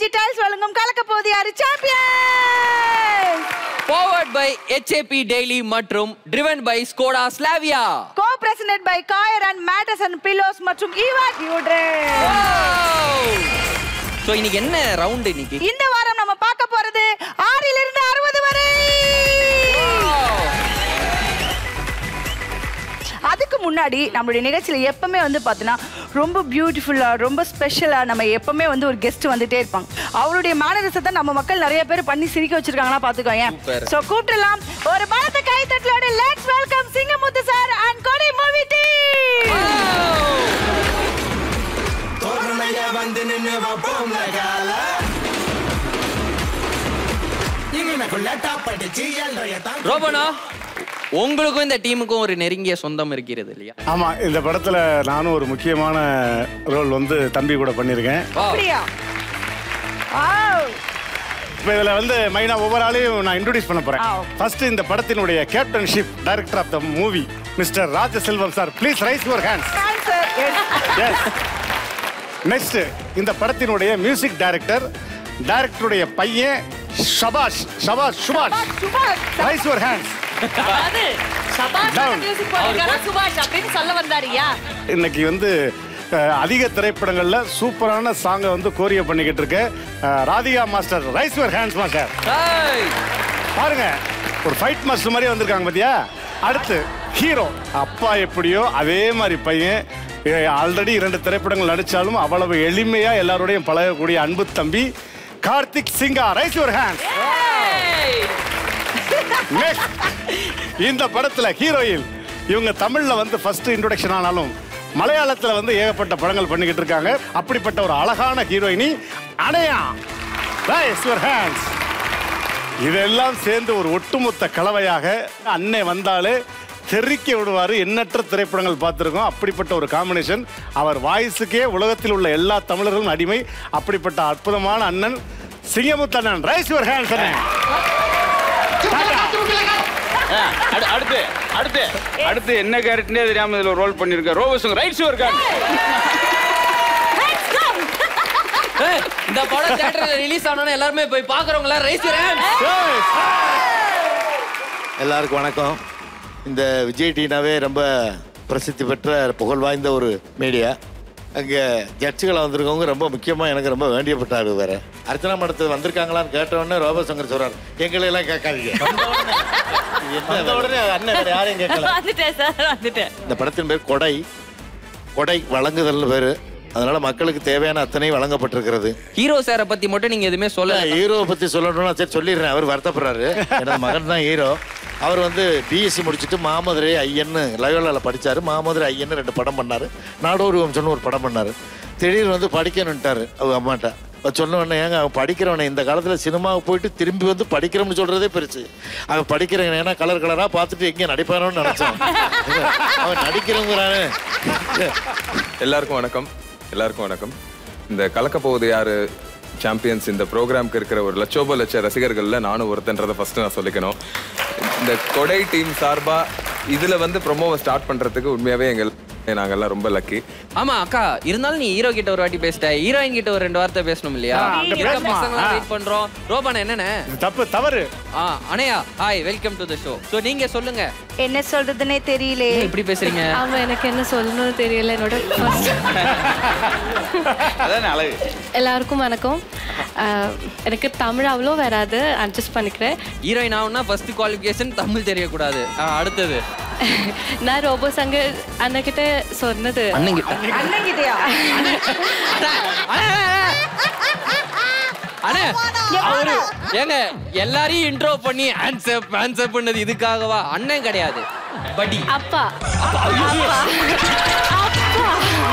Digitals வழங்கும் கலக்க போது யாரு champion powered by HAP daily மற்றும் driven by Skoda Slavia co presented by coir and mattress and pillows மற்றும் ஈவா டியூட்ரே சோ இன்னைக்கு என்ன ரவுண்ட் இன்னைக்கு இந்த வாரம் நம்ம பார்க்க போறது ஆறிலிருந்து இருந்து அறுபது வரை அதுக்கு முன்னாடி நம்மளுடைய நிகழ்ச்சியில எப்பவுமே வந்து பார்த்தீங்கன்னா ரொம்ப பியூட்டிஃபுல்லா ரொம்ப ஸ்பெஷலா நம்ம எப்பவுமே வந்து ஒரு கெஸ்ட் வந்துட்டே இருப்பாங்க அவருடைய மேனரிசத்தை நம்ம மக்கள் நிறைய பேர் பண்ணி சிரிக்க வச்சிருக்காங்கன்னா பாத்துக்கோங்க Super. சோ கூப்பிடலாம் ஒரு பலத்த கை தட்டலோட let's welcome Singamuthu sir and Kodai movie தோரணைய வந்து நின்னு வைப்போம் கால இங்கனக்குள்ள டாப்படிச்சு எல்றைய தான் ரோபனா உங்களுக்கும் இந்த டீமுக்கும் ஒரு நெருங்கிய சொந்தம் இருக்கிறது இல்லையா ஆமா இந்த படத்துல நானும் ஒரு முக்கியமான ரோல் வந்து தம்பி கூட பண்ணியிருக்கேன் Wow. அப்படியா Wow. இப்போ இதுல வந்து மைனா ஒவ்வொரு ஆளையும் நான் இன்ட்ரோடியூஸ் பண்ண போறேன் ஆ, okay. ஃபர்ஸ்ட் இந்த படத்தினுடைய captainship director of the movie mister Rajaselvam sir please raise your hands Thanks, sir. Yes. Yes next இந்த படத்தினுடைய மியூசிக் டைரக்டர் டைரக்டருடைய பையன் ஷபாஷ் ஷபாஷ் சுபாஷ் சுபாஷ் ரைஸ் யுவர் ஹேண்ட்ஸ் அதாவது சபாஷ் Down. மியூசிக் போட்டிருக்காரா சுபாஷ் அப்படின்னு சொல்ல வந்தாரியா இன்னைக்கு வந்து அஹ், அதிக திரைப்படங்கள்ல சூப்பரான சாங்கை வந்து கோரிய பண்ணிக்கிட்டு இருக்க அஹ், Radhika master raise your hands master Hey. பாருங்க ஒரு ஃபைட் மாஸ்டர் மாதிரி வந்திருக்காங்க பாத்தியா அடுத்து ஹீரோ அப்பா எப்படியோ அதே மாதிரி பையன் ஆல்ரெடி இரண்டு திரைப்படங்கள் நடிச்சாலும் அவ்வளவு எளிமையா எல்லாரோடையும் பழகக்கூடிய அன்பு தம்பி Karthik Singa raise your hands இந்த படத்துல ஹீரோயின் இவங்க தமிழ்ல வந்து ஃபர்ஸ்ட் இன்ட்ரோடக்ஷன் ஆனாலும் மலையாளத்துல வந்து ஏகப்பட்ட படங்கள் பண்ணிக்கிட்டு இருக்காங்க அப்படிப்பட்ட ஒரு அழகான ஹீரோயினி அணையா ரைஸ் யுவர் ஹேண்ட்ஸ் இதெல்லாம் சேர்ந்து ஒரு ஒட்டுமொத்த கலவையாக அன்னை வந்தாலே தெறிக்க விடுவாரு எண்ணற்ற திரைப்படங்கள் பார்த்துருக்கோம் அப்படிப்பட்ட ஒரு காம்பினேஷன் அவர் வாய்ஸுக்கே உலகத்தில் உள்ள எல்லா தமிழர்களும் அடிமை அப்படிப்பட்ட அற்புதமான அண்ணன் சிங்கமுத்தண்ணன் ரைஸ் யுவர் ஹேண்ட்ஸ் அண்ணன் அடு- அடுத்து அடுத்து அடுத்து என்ன கேரக்டர்னே தெரியாம இதுல ரோல் பண்ணிருக்க ரோபோசுங்க ரைட் ஷுவர் கார்டு Hey, இந்த படம் தியேட்டர்ல ரிலீஸ் ஆனோன்னு எல்லாருமே போய் பாக்குறவங்க எல்லாம் ரைஸ் எல்லாருக்கும் வணக்கம் இந்த விஜய் டினாவே ரொம்ப பிரசித்தி பெற்ற புகழ் வாய்ந்த ஒரு மீடியா அங்கே ஜட்ஜுகளை வந்திருக்கவங்க ரொம்ப முக்கியமாக எனக்கு ரொம்ப வேண்டியப்பட்டாரு வேற அர்ச்சனா மடத்து வந்திருக்காங்களான்னு கேட்டவுடனே ரோபோ சங்கர் சொல்றாரு எங்களை எல்லாம் கேட்காதீங்க வந்த உடனே அண்ணன் வேற யாரையும் கேட்கல வந்துட்டேன் சார் வந்துட்டேன் இந்த படத்தின் பேர் கொடை கொடை வழங்குதல் பேர் அதனால மக்களுக்கு தேவையான அத்தனை வழங்கப்பட்டிருக்கிறது ஹீரோ சாரை பத்தி மட்டும் நீங்க எதுவுமே சொல்ல ஹீரோவை பத்தி சொல்லணும்னா சரி சொல்லிடுறேன் அவர் வருத்தப்படுறாரு எனது மகன் தான் ஹீரோ அவர் வந்து பிஎஸ்சி முடிச்சுட்டு மாமதுரை ஐயன்னு லயோலாவில் படிச்சாரு மாமதுரை ஐயன்னு ரெண்டு படம் பண்ணாரு நாடோடி வம்சம்னு ஒரு படம் பண்ணாரு திடீர்னு வந்து படிக்கணுன்ட்டாரு அவங்க அம்மாட்ட அவர் சொன்ன உடனே ஏங்க அவன் படிக்கிறவனை இந்த காலத்தில் சினிமாவுக்கு போயிட்டு திரும்பி வந்து படிக்கிறோம்னு சொல்றதே பெருசு அவன் படிக்கிறவன் ஏன்னா கலர் கலராக பார்த்துட்டு எங்கே நடிப்பானோன்னு நினச்சான் அவன் நடிக்கிறவங்கிறானே எல்லாருக்கும் வணக்கம் எல்லாருக்கும் வணக்கம் இந்த கலக்க போகுது யாரு சாம்பியன்ஸ் இந்த ப்ரோக்ராம்க்கு இருக்கிற ஒரு லட்சோப லட்ச ரசிகர்கள்ல நானும் ஒருத்தன்றதை ஃபர்ஸ்ட் நான் சொல்லிக்கணும் இந்த கொடை டீம் சார்பா இதுல வந்து ப்ரொமோவை ஸ்டார்ட் பண்றதுக்கு உண்மையாவே எங்கள் நாங்கெல்லாம் ரொம்ப லக்கி ஆமா அக்கா இருந்தாலும் நீ ஹீரோ கிட்ட ஒரு வாட்டி பேசிட்ட ஹீரோயின் கிட்ட ஒரு ரெண்டு வார்த்தை பேசணும் இல்லையா ஆ, அங்க இங்க இருக்க பேசுமா? பசங்க ஆ. வெயிட் பண்றோம் ரோபன் என்னண்ணே தப்பு தவறு ஆ அணையா hi welcome to the show so நீங்க சொல்லுங்க என்ன சொல்றதுன்னே தெரியலே ஏன் இப்படி பேசுறீங்க ஆமா எனக்கு என்ன சொல்லணும்னு தெரியல என்னோட first அதானே அழகு எல்லாருக்கும் வணக்கம் ஆஹ், எனக்கு தமிழ் அவ்வளோ வராது அட்ஜஸ்ட் பண்ணிக்கிறேன் ஹீரோயின் ஆகும்னா ஃபர்ஸ்ட் குவாலிஃபிகேஷன் தமிழ் தெரியக்கூடாது ஆ, அடுத்தது நான் ரோபோ சங்க அண்ணகிட்ட சொன்னது அண்ணன் கிட்ட அண்ணங்கிட்டயா அண்ணே அவரு ஏங்க எல்லாரையும் இன்ட்ரோ பண்ணி ஆன்சர் ஆன்சர் பண்ணது இதுக்காகவா அண்ணன் கிடையாது படி அப்பா அப்பா அப்பா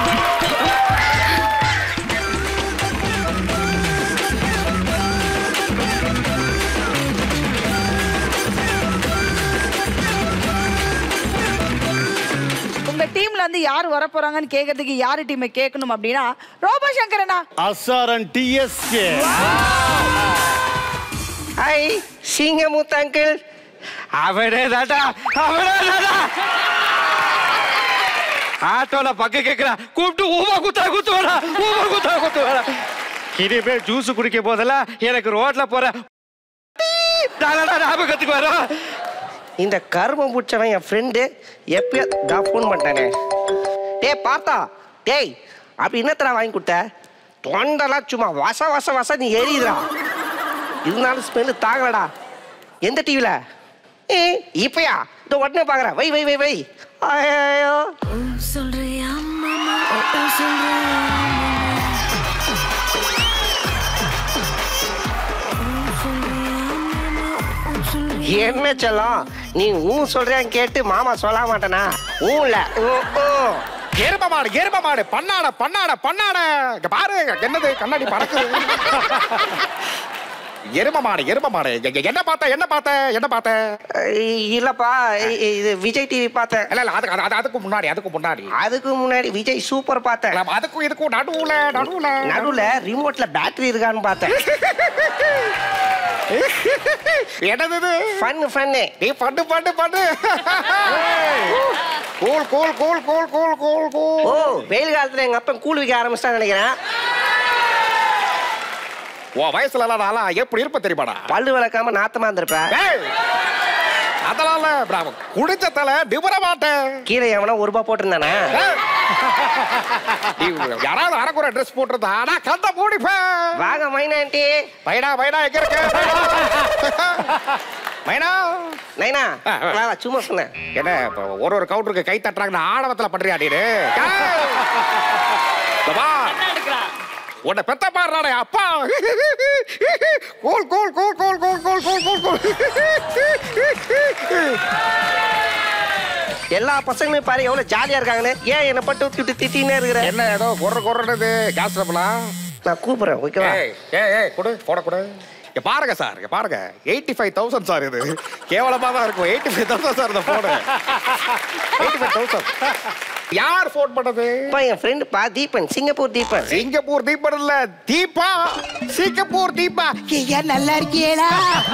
உங்க டீம்ல இருந்து யார் வர போறாங்கன்னு கேக்குறதுக்கு யாரு டீமை கேட்கணும் அப்படின்னா ரோபோ சங்கரனா அசாரன் டிஎஸ்கே ஹாய் சிங்கமுத்து அங்கிள் அவனே தாட்டா அவனே தாட்டா ஆட்டோல பக்க கேக்குறா கூப்பிட்டு ஊமா குத்தா குத்து வேடா ஊமா குத்தா குத்து வேடா இனிமேல் ஜூஸ் குடிக்க போதெல்லாம் எனக்கு ரோட்ல போற தானடா ஞாபகத்துக்கு வரும் இந்த கருமம் பிடிச்சவன் என் ஃப்ரெண்டு எப்பயோ நான் ஃபோன் பண்ணிட்டானே டேய் பார்த்தா டேய் அப்படி என்னத்தடா வாங்கி கொடுத்த தொண்டெல்லாம் சும்மா வச வச வச நீ எரியுதுடா இருந்தாலும் ஸ்மெல்லு தாங்கலடா எந்த டிவியில் ஏ இப்பயா இந்த உடனே பார்க்குறேன் வை வை வை வை ஐயோ என்ன செல்லம் நீ ஊ சொல்றேன் கேட்டு மாமா சொல்ல மாட்டேனா ஊ இல்ல ஊ, ஊ. எரும மாடு எரும மாடு பண்ணாட பண்ணாட பண்ணாட இங்க பாரு என்னது கண்ணாடி பறக்குது எரும மாடு எரும மாடு இங்க- இங்க என்ன பார்த்த என்ன பார்த்த என்ன பார்த்த ஐ- இல்லப்பா இ- இது விஜய் டிவி பார்த்தேன் இல்ல இல்ல அதுக்கு அது- அது- அதுக்கு முன்னாடி அதுக்கு முன்னாடி அதுக்கு முன்னாடி விஜய் சூப்பர் பார்த்தேன் இல்ல, அதுக்கும் இதுக்கும் நடுவுல நடுவுல நடுவுல ரிமோட்ல பேட்டரி இருக்கான்னு பார்த்தேன் என்னது இது ஃபன்னு ஃபன்னு நீ பண்ணு பண்ணு பண்ணு cool cool cool cool cool cool oh cool வெயில் காலத்துல எங்க அப்பன் கூழ் விற்க ஆரம்பிச்சிட்டான்னு நினைக்கிறேன் உன் வயசுல எல்லாம் நான்லாம் எப்படி இருப்ப தெரியுமாடா பல்லு விளக்காம நாத்தமா இருந்திருப்பேன் ஏய், அதெல்லாம் இல்ல நான் குடிச்ச தலை நிபுற மாட்டேன் கீழே எவனா ஒரு ரூபாய் போட்டிருந்தானே ஏய். நீ யாராவது அரைக்குறை ட்ரெஸ் போட்டிருந்தா ஆனா கண்ட மூடிப்பேன் வாங்க மைனாண்டி மைனா மைனா எங்க இருக்க மைனா நைனா ஆ, ஆ. வா, வா, சும்மா சொன்னேன் என்ன இப்ப ஒரு ஒரு கவுண்டருக்கு கை தட்டுறாங்க ஆணவத்துல பண்றியா நீனு ஏய். இந்த வா. உன்னை பெத்த பாடுறாடே அப்பா cool cool cool cool cool cool cool cool cool எல்லா பசங்களும் பாரு எவ்வளவு ஜாலியா இருக்காங்கன்னு ஏன் என்ன பட்டு விட்டு திட்டினே இருக்கிற என்ன ஏதோ குற குறனது கேஸ் ட்ரபிளா நான் கூப்பிடுறேன் ஓகேவா ஏய் ஏய் ஏய் கொடு போட கொடு இங்க பாருங்க சார் இங்க பாருங்க எயிட்டி ஃபைவ் தௌசண்ட் சார் இது கேவலமா தான் இருக்கும் எயிட்டி ஃபைவ் தௌசண்ட் சார் இந்த போடு எயிட்டி ஃபைவ் தௌசண்ட் யார் ஃபோன் பண்ணது அப்பா என் ஃப்ரெண்டு பா தீபன் சிங்கப்பூர் தீபன் சிங்கப்பூர் தீபன் இல்ல தீபா சிங்கப்பூர் தீபா ஐயா நல்லா இருக்கீங்களா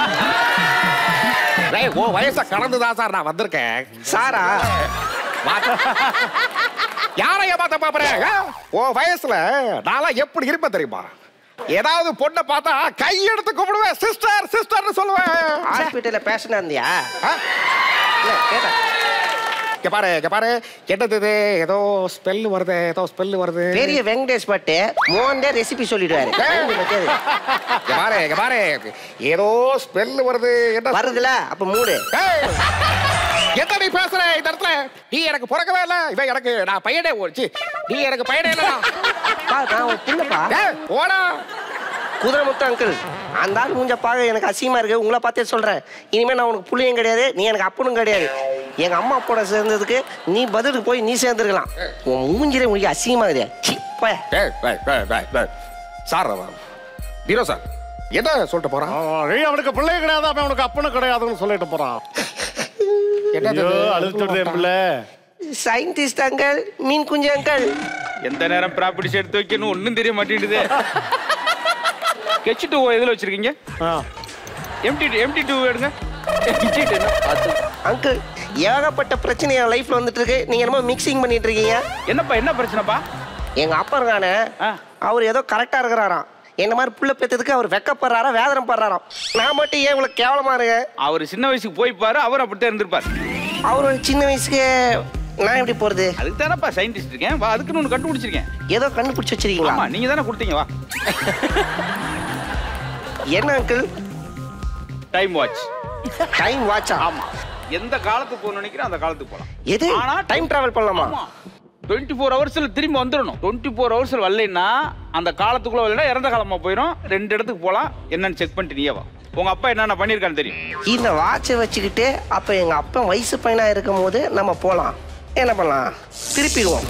டேய் ஓ வயச கடந்துதான் சார் நான் வந்திருக்கேன் சாரா மாத்த- யாரை ஏமாத்த பாப்பறேன் ஓ வயசுல நான்லாம் எப்படி இருப்பேன் தெரியுமா ஏதாவது பொண்ணை பார்த்தா கையெடுத்து கும்பிடுவேன் சிஸ்டர் சிஸ்டர்னு சொல்லுவேன் ஹாஸ்பிட்டல்ல பேஷண்டா இருந்தியா ஆ? இல்ல கேட்டேன் இங்க பாரு இங்க பாரு என்னது இது ஏதோ ஸ்மெல் வருது ஏதோ ஸ்மெல் வருது பெரிய வெங்கடேஷ் பட்டு மோகன்டே ரெசிபி சொல்லிடுவாரு ஏய். தெரியாது. இங்க பாரு இங்க பாரு ஏதோ ஸ்மெல் வருது என்ன வருதுல அப்ப மூடு ஏய்! என்ன நீ பேசுற இந்த இடத்துல நீ எனக்கு பிறக்கவே இல்ல இவன் எனக்கு நான் பையனே ஓடிச்சு நீ எனக்கு பையனே இல்லடா பா நான் ஒரு பிள்ளைப்பா ஏய், ஓடா குதிரைமுத்து அங்கிள் அந்த ஆள் மூஞ்ச பார்க்க எனக்கு அசிங்கமா இருக்கு உங்களை பார்த்தே சொல்றேன் இனிமே நான் உனக்கு புள்ளையும் கிடையாது நீ எனக்கு அப்பனும் கிடையாது எங்க அம்மா அப்போட சேர்ந்ததுக்கு நீ பதிலுக்கு போய் நீ சேர்ந்துருக்கலாம் உன் மூஞ்சிலே முடிக்க அசிங்கமா கிடையாது சி, போயா. ஏய், ஏய், ஏய், ஏய், ஏய். சார் ஹீரோ சார் என்ன சொல்லிட்டு போறான் நீ அவனுக்கு பிள்ளை கிடையாது அவன் அவனுக்கு அப்பனும் கிடையாதுன்னு சொல்லிட்டு போறான் என்னது ஐயோ இது? அழுத்துட்டு என் பிள்ளை சயின்டிஸ்ட் அங்கிள் மீன் குஞ்சு அங்கிள் எந்த நேரம் ப்ராப்பர்ட்டிஸ் எடுத்து வைக்கணும் ஒன்றும் தெரிய மாட்டேங்குது கெச்சு டூ எதில் வச்சிருக்கீங்க ஆ. எம்டி எம்டி டூ எடுங்க எம்டி டூ அது அங்கிள் ஏகப்பட்ட பிரச்சனை என் லைஃப்ல வந்துட்டு இருக்கு நீங்க என்னமோ மிக்சிங் பண்ணிட்டு இருக்கீங்க என்னப்பா என்ன பிரச்சனைப்பா எங்க அப்பா இருக்கானே ஆ. அவர் ஏதோ கரெக்டா இருக்கிறாராம் என்ன மாதிரி புள்ள பெத்ததுக்கு அவர் வெக்கப்படுறாரா வேதனை படுறாராம் நான் மட்டும் ஏன் இவ்வளவு கேவலமா இருக்கேன் அவர் சின்ன வயசுக்கு போய்ப்பாரு அவர் அப்படித்தான் இருந்திருப்பார் அவர் ஒரு சின்ன வயசுக்கு நான் எப்படி போறது அதுக்கு தானப்பா சயின்டிஸ்ட் இருக்கேன் வா அதுக்குன்னு ஒன்று கண்டுபிடிச்சிருக்கேன் ஏதோ கண்டுபிடிச்சு வச்சிருக்கீங்களா ஆமா நீங்க தானே கொடுத்தீங்க வா என்ன அங்கிள் டைம் வாட்ச் டைம் வாட்சா ஆமா எந்த காலத்துக்கு போகணும்னு நினைக்கிறேன் அந்த காலத்துக்கு போகலாம் எது ஆனா டைம் டிராவல் பண்ணலாமா ஆமா டுவெண்ட்டி ஃபோர் ஹவர்ஸில் திரும்பி வந்துடணும் டுவெண்ட்டி ஃபோர் ஹவர்ஸில் வரலைன்னா அந்த காலத்துக்குள்ள வரலைன்னா இறந்த காலமாக போயிடும் ரெண்டு இடத்துக்கு போகலாம் என்னன்னு செக் பண்ணிட்டு நீயே வா உங்க அப்பா என்னென்ன பண்ணியிருக்கான்னு தெரியும் இந்த வாட்சை வச்சுக்கிட்டு அப்ப எங்க அப்பா வயசு பையனா இருக்கும் போது நம்ம போலாம் என்ன பண்ணலாம் திருப்பிடுவோம்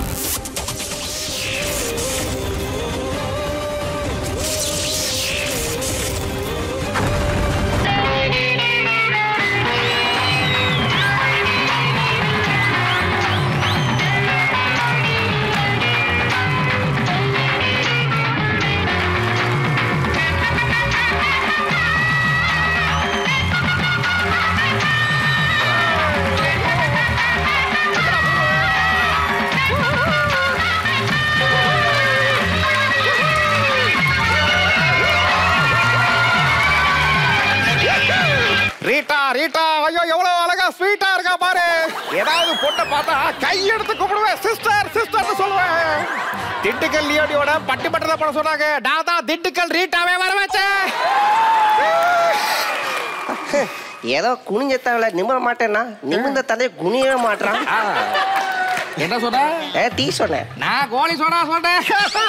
ஏய் ஸ்வீட்டா இருக்கா பாரு ஏதாவது பொண்ணை பார்த்தா கை எடுத்து கூப்பிடுவேன் சிஸ்டர் சிஸ்டர்னு சொல்லுவேன் திண்டுக்கல் லியோடியோட பட்டி பட்டத படம் சொன்னாங்க நான் தான் திண்டுக்கல் ரீட்டாவே வர வச்சேன் ஏதோ குனிஞ்ச தவிர நிமிர மாட்டேன்னா நிமிர்ந்த தலை குனியவே மாட்டான் என்ன சொன்ன ஏ டீ சொன்னேன் நான் கோழி சொன்னா சொன்னேன்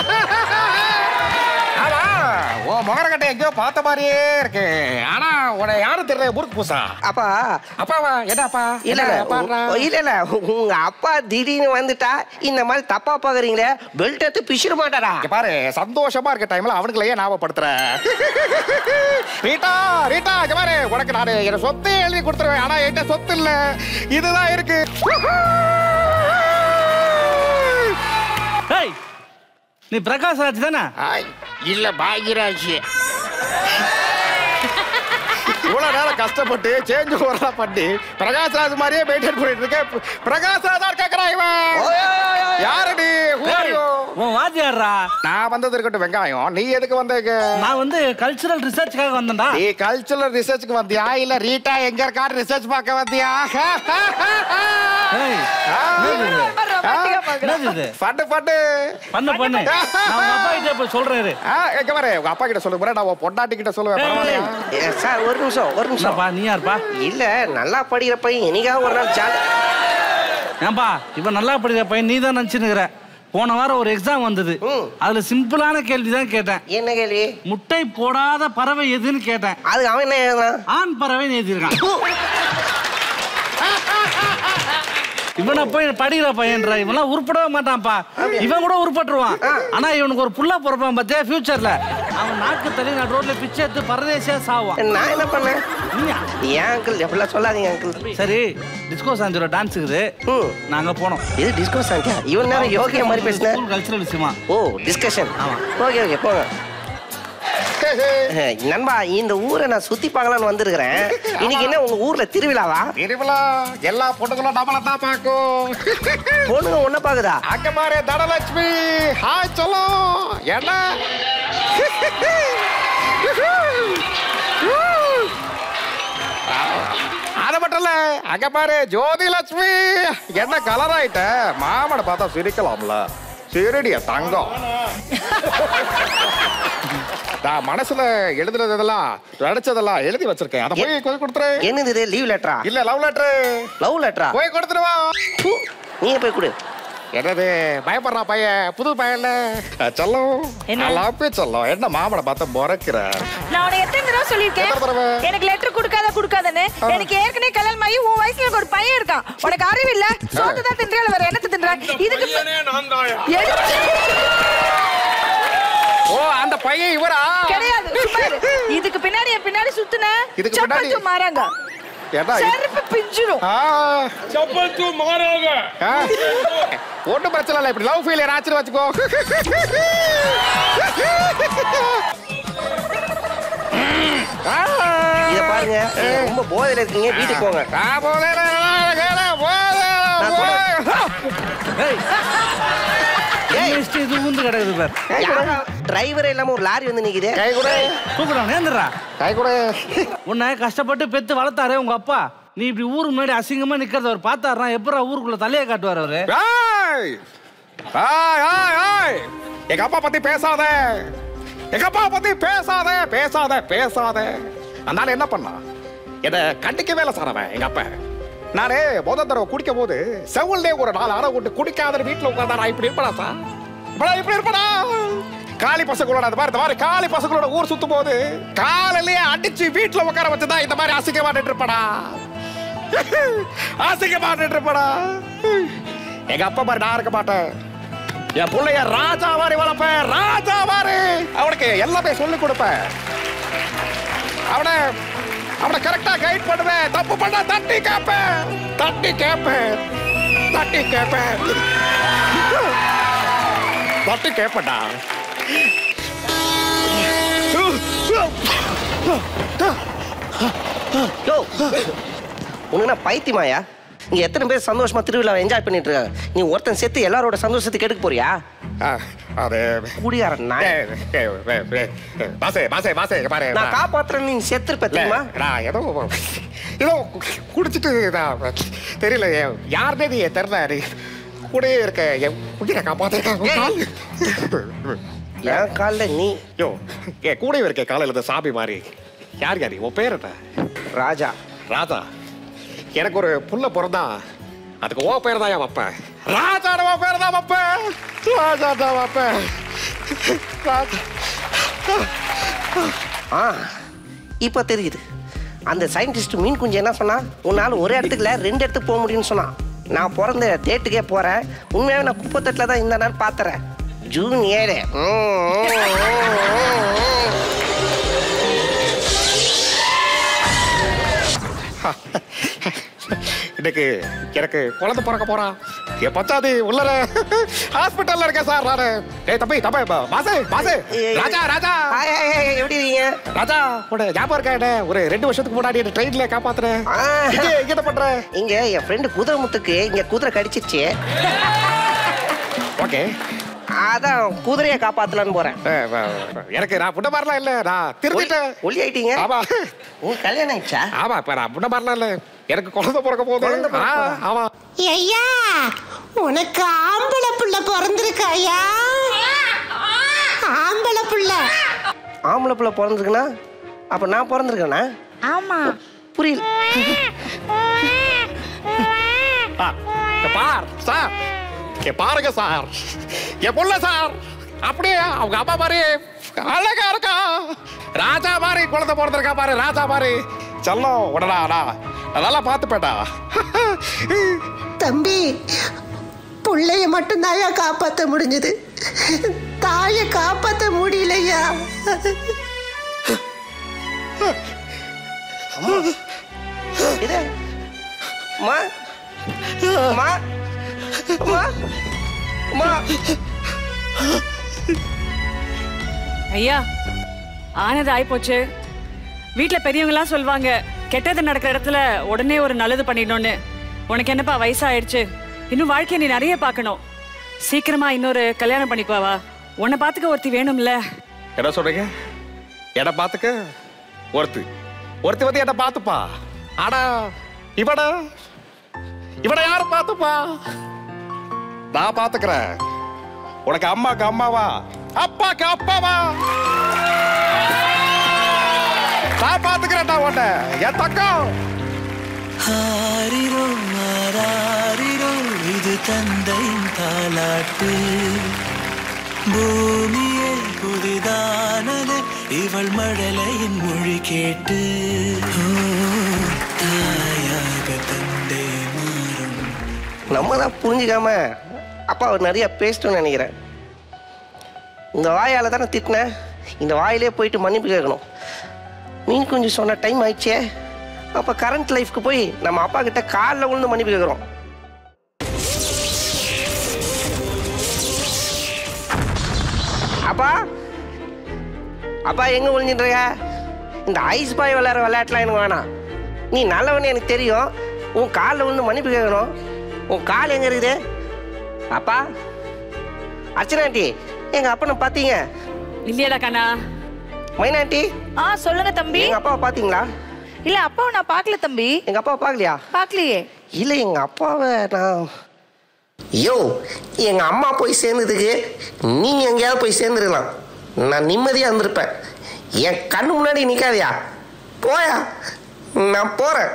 ஆமா ஓ முகரக்கட்டை எங்கேயோ பார்த்த மாதிரியே இருக்கு ஆனா உன்னை யாரும் தெரியல முறுக்கு பூசா அப்பா அப்பாவா என்ன அப்பா இல்ல இல்ல பாடுறா உ- இல்ல இல்ல உங்க அப்பா திடீர்னு வந்துட்டா இந்த மாதிரி தப்பா பாக்குறீங்களே பெல்ட் எடுத்து பிசிற மாட்டாரா இங்க பாரு சந்தோஷமா இருக்க டைம்ல அவனுக்குள்ளேயே ஞாபகப்படுத்துற ரீட்டா ரீட்டா இங்க பாரு உனக்கு நானு என் சொத்தை எழுதி கொடுத்துருவேன் ஆனா என்கிட்ட சொத்து இல்ல இதுதான் இருக்கு ஏய் நீ பிரகாஷ் ராஜ் தானே இல்ல பாகியராஜ் இவ்வளவு நேரம் கஷ்டப்பட்டு சேஞ்ச் ஓவர்லாம் பண்ணி பிரகாஷ் ராஜ் மாதிரியே மெயின்டைன் பண்ணிட்டு இருக்கேன் பிரகாஷ் ராஜா கேக்குறான் இவன் யாரு நீ Who are you? உன் வாத்தியாடுறா நான் வந்தது இருக்கட்டும் வெங்காயம் நீ எதுக்கு வந்தீங்க நான் வந்து கல்ச்சுரல் ரிசர்ச்காக வந்தேன்டா நீ கல்ச்சுரல் ரிசர்ச்சுக்கு வந்தியா இல்ல ரீட்டா எங்க இருக்காரு ரிசர்ச் பார்க்க வந்தியா ஏய், என்னது இது? பட்டு பட்டு பண்ணு பண்ணு நான் உங்க அப்பா கிட்ட போய் சொல்றேன் ஆ, எங்க பாரு உங்க அப்பா கிட்ட சொல்லு நான் உன் பொண்டாட்டி கிட்ட சொல்லுவேன் பரவாயில்லையா ஏ, சார் ஒரு நிமிஷம் ஒரு நிமிஷம் என்னப்பா நீ யாருப்பா இல்ல நல்லா படிக்கிற பையன் என்னைக்காவது ஒரு நாள் ஜாலி ஏன்பா இவன் நல்லா படிக்கிற பையன் நீ தான் நினச்சினுக்கிற போன வாரம் ஒரு எக்ஸாம் வந்தது அதுல சிம்பிளான கேள்வி தான் கேட்டேன் என்ன கேள்வி முட்டை போடாத பறவை எதுன்னு கேட்டேன் அது அவன் என்ன எழுதுறான் ஆண் பறவைன்னு எழுதியிருக்கான் இவனை போய் படிக்கிற பையன்றா இவன்லாம் உருப்படவே மாட்டான்ப்பா இவன் கூட உருப்பட்டுருவான் ஆனா இவனுக்கு ஒரு புள்ள பிறப்பான் பார்த்தியா ஃபியூச்சர்ல அவன் நாக்கு தள்ளி நான் ரோட்ல பிச்சை எடுத்து பரதேசியா சாவான் நான் என்ன பண்ணேன் நீயா? ஏன் அங்கிள் எப்படிலாம் சொல்லாதீங்க அங்கிள் சரி டிஸ்கோ சாஞ்சோட டான்ஸ் இருக்குது ம் நாங்க போனோம் இது டிஸ்கோ சாங்கியா இவன் நேரம் யோகியா மாதிரி பேசினேன் ஸ்கூல் கல்ச்சுரல் விஷயமா ஓ டிஸ்கஷன் ஓகே ஓகே போங்க அஹ், நண்பா இந்த ஊரை நான் சுத்தி பார்க்கலாம்னு வந்திருக்கிறேன் இன்னைக்கு என்ன உங்க ஊர்ல திருவிழாவா திருவிழா எல்லா பொண்ணுங்களும் நம்மள தான் பார்க்கும் பொண்ணுங்க ஒன்ன பாக்குதா அங்க பாரு தனலட்சுமி ஹாய் சொல்லும் என்ன அது மட்டும் இல்ல அங்க பாரு ஜோதி லட்சுமி என்ன கலர் ஆயிட்ட மாமனை பார்த்தா சிரிக்கலாம்ல சிரிடிய தங்கம் நான் மனசுல எழுதுனதெல்லாம் நினைச்சதெல்லாம் எழுதி வச்சிருக்கேன் அதை போய் கொஞ்சம் கொடுத்துரு என்னது இது லீவ் லெட்டரா இல்ல லவ் லெட்டர் லவ் லெட்டரா போய் கொடுத்துருவா நீங்க போய் கொடு என்னது பயப்படுறா பையன் புது பையன்ல சொல்லும் என்ன? நல்லாப்பே சொல்லும் என்ன மாமனை பார்த்து முறைக்கிற நான் உனக்கு எத்தனை தடவை சொல்லியிருக்கேன் எத்தனை தடவை? எனக்கு லெட்டர் கொடுக்காத கொடுக்காதன்னு எனக்கு ஏற்கனவே கல்யாணம் ஆகி உன் வயசுல எனக்கு ஒரு பையன் இருக்கான் உனக்கு அறிவு இல்ல சோத்து தான் தின்றால வேற என்னத்தை தின்றான் இதுக்கு எடுத்து- ஓ அந்த பையன் இவரா கிடையாது சும்மா இரு. இதுக்கு பின்னாடி என் பின்னாடி சுத்துன இதுக்கு பின்னாடி- சப்பத்து மாறாங்க ஏடா இது- செருப்பு பிஞ்சிரும் ஆ. ஆ. ஒண்ணும் பிரச்சனை இல்லை இப்படி லவ் ஃபெயிலியர் ஆச்சுன்னு வச்சுக்கோ ஆ. இத பாருங்க நீங்க ரொம்ப போதையில இருக்கீங்க வீட்டுக்கு போங்க நான் போதேல, கேள, போதேல, நான் சொல்றேன். போதேல. ஏய், நெக்ஸ்ட் இது ஊந்து கிடக்குது பார் யாரா டிரைவரே இல்லாம ஒரு லாரி வந்து நிக்குது கை கொடு கூப்பிடா நேர்ந்துடுறா கை கொடு உன்னை கஷ்டப்பட்டு பெத்து வளர்த்தாரே உங்க அப்பா நீ இப்படி ஊருக்கு முன்னாடி அசிங்கமா நிக்கிறத அவர் பார்த்தாருனா எப்படா ஊருக்குள்ள தலையை காட்டுவார் அவரு ஏய்! ஏய், ஏய், ஏய்! எங்க அப்பா பத்தி பேசாத எங்க அப்பா பத்தி பேசாத பேசாத பேசாத அதனால என்ன பண்ணா என்ன கண்டிக்கவே இல்லை சார் அவன் எங்க அப்பா நானே முத தடவை குடிக்கும் போது செவல்லே ஒரு நாலு அரை விட்டு குடிக்காத வீட்டுல உட்காந்தா நான் இப்படி இருப்படா சார் இப்படா இப்படி இருப்படா காளி பசங்களோட அந்த மாதிரி இந்த மாதிரி காளி பசங்களோட ஊர் சுத்தும் போது காலையிலேயே அடிச்சு வீட்டுல உட்கார வச்சுதான் இந்த மாதிரி அசிக்க மாட்டிட்டு இருப்படா அசிக்க மாட்டிட்டு இருப்படா எங்க அப்பா மாதிரி நான் இருக்க மாட்டேன் என் பிள்ளைய ராஜா மாதிரி வளர்ப்பேன் ராஜா மாதிரி அவனுக்கு எல்லாமே சொல்லி கொடுப்பேன் அவனை அவனை கரெக்டா கைட் பண்ணுவேன் தப்பு பண்ணா தட்டி கேட்பேன் தட்டி கேட்பேன் தட்டி கேட்பேன் தட்டி கேட்பேன்டா யோ உனக்கு என்ன பைத்தியமாயா இங்க எத்தனை பேர் சந்தோஷமா திருவிழாவை என்ஜாய் பண்ணிட்டு இருக்காங்க நீ ஒருத்தன் சேர்த்து எல்லாரோட சந்தோஷத்தை கெடுக்க போறியா ஆ, அது குடியாரன் நான் ஏய், ஏய், ஏய், ஏய், ஏய், பாசே பாசே பாசே இங்க பாரு நான் காப்பாத்துறேன் நீ செத்துருப்ப தெரியுமா இல்ல, நான் ஏதோ ஏதோ குடிச்சிட்டு நான் தெரியல என் யாருனே நீ தெரியல நீ கூடயே இருக்க என் உயிரை காப்பாத்திருக்க என் காலில் நீ யோ என் கூடவே இருக்க காலையில் இந்த சாமி மாதிரி யார் யார் உன் பேர் என்ன ராஜா ராஜா எனக்கு ஒரு புள்ள பிறந்தா அதுக்கு ஓ பேர் தான் என் வைப்பேன் ராஜா உன் பேர் தான் வைப்பேன் ராஜா தான் வைப்பேன் ராஜா ஆ இப்போ தெரியுது அந்த சயின்டிஸ்ட் மீன் குஞ்சு என்ன சொன்னா உன்னால் ஒரு இடத்துக்கு இல்ல ரெண்டு இடத்துக்கு போக முடியும்னு சொன்னான் நான் பிறந்த டேட்டுக்கே போறேன் உண்மையாவே நான் குப்பத்தட்டில் தான் இந்த நாள் பார்த்துறேன் ஜூன் ஏழு ம், ம், ம், ம். இன்னைக்கு எனக்கு குழந்தை பிறக்க போறான் என் பச்சாதி உள்ளர ஹாஸ்பிட்டல்ல இருக்கேன் சார் நானு ஏய் தம்பி தம்பி பா- boss boss Raja Raja hi, hi, hi, எப்படி இருக்கீங்க ராஜா உட ஞாபகம் இருக்கா என்ன ஒரு ரெண்டு வருஷத்துக்கு முன்னாடி என்ன ட்ரெயின்ல காப்பாத்துறேன் ஆ. இங்க இங்க என்ன பண்ற இங்க என் ஃப்ரெண்டு குதிரை முத்துக்கு இங்க குதிரை கடிச்சிருச்சு ஓகே அதான் குதிரையை காப்பாத்தலான்னு போறேன் எனக்கு நான் முன்ன மாதிரிலாம் இல்ல நான் திருந்திட்டேன் ஒல்லி ஆயிட்டீங்க ஆமா உங்க கல்யாணம் ஆயிடுச்சா ஆமா இப்ப நான் முன்ன மாதிரிலாம் இல்ல எனக்கு குழந்தை பிறக்க போகுது குழந்தை பிறக்க ஆ, போகுதா? ஆமா ஐயா உனக்கு ஆம்பளை புள்ள பிறந்திருக்காயா ஆம்பளை புள்ள ஆம்பளை பிள்ளை பிறந்திருக்குன்னா அப்ப நான் பிறந்திருக்கேனா ஆமா புரியல ஆ, இங்க பார் சார் இங்க பாருங்க சார் என் புள்ள சார் அப்படியே அவங்க அம்மா மாதிரி அழகா இருக்கா ராஜா மாதிரி குழந்தை பிறந்திருக்கா பாரு ராஜா மாதிரி செல்லம் உடனே நான் நல்லா பார்த்துப்பேட்டா தம்பி புள்ளைய மட்டும்தாயா காப்பாத்த முடிஞ்சது தாயை காப்பாத்த முடியலையா இது அம்மா அம்மா அம்மா அம்மா ஐயா ஆனது ஆயிப்போச்சு வீட்ல பெரியவங்கலாம் சொல்லுவாங்க கெட்டது நடக்கிற இடத்துல உடனே ஒரு நல்லது பண்ணிடணும்னு உனக்கு என்னப்பா வயசாயிடுச்சு இன்னும் வாழ்க்கையை நீ நிறைய பார்க்கணும் சீக்கிரமா இன்னொரு கல்யாணம் பண்ணிக்குவாவா உன்னை பார்த்துக்க ஒருத்தி வேணும்ல என்ன சொல்றீங்க என்ன பார்த்துக்க ஒருத்து ஒருத்தி வந்து என்ன பார்த்துப்பா ஆனா இவட இவட யாரு பார்த்துப்பா நான் பார்த்துக்கிறேன் உனக்கு அம்மாக்கு அம்மாவா அப்பாக்கு அப்பாவா நான் பார்த்துக்கிறேன்டா உன்னை என் தக்கம் ஆரிரோ ஆராரிரோ இது தந்தையின் தாலாட்டு பூமியே புதிதானது இவள் மழலையின் மொழி கேட்டு ஓ, தாயாக தந்தை மாறும் நம்ம தான் புரிஞ்சுக்காம அப்பா அவர் நிறைய பேசிட்டோம்னு நினைக்கிறேன் இந்த வாயால் தானே திட்டினேன் இந்த வாயிலே போயிட்டு மன்னிப்பு கேட்கணும் மீன் குஞ்சு சொன்ன டைம் ஆயிடுச்சே அப்போ கரண்ட் லைஃப்க்கு போய் நம்ம அப்பா கிட்ட காலில் விழுந்து மன்னிப்பு கேட்குறோம் அப்பா அப்பா எங்கே ஒழிஞ்சிட்ருக்க இந்த ஐஸ் பாய் விளையாடுற விளையாட்டுலாம் எனக்கு வேணாம் நீ நல்லவனு எனக்கு தெரியும் உன் காலில் விழுந்து மன்னிப்பு கேட்கணும் உன் கால் எங்கே இருக்குது அப்பா அர்ச்சனா ஆண்டி எங்கள் அப்பனை பார்த்தீங்க இல்லையடா கண்ணா மைனாண்டி ஆ சொல்லுங்க தம்பி எங்கள் அப்பாவை பார்த்தீங்களா இல்ல அப்பாவை நான் பார்க்கல தம்பி எங்கள் அப்பாவை பார்க்கலையா பார்க்கலையே இல்லை எங்கள் அப்பாவை நான் ஐயோ எங்கள் அம்மா போய் சேர்ந்ததுக்கு நீங்கள் எங்கேயாவது போய் சேர்ந்துருக்கலாம் நான் நிம்மதியாக இருந்திருப்பேன் என் கண்ணு முன்னாடி நிற்காதியா போயா நான் போகிறேன்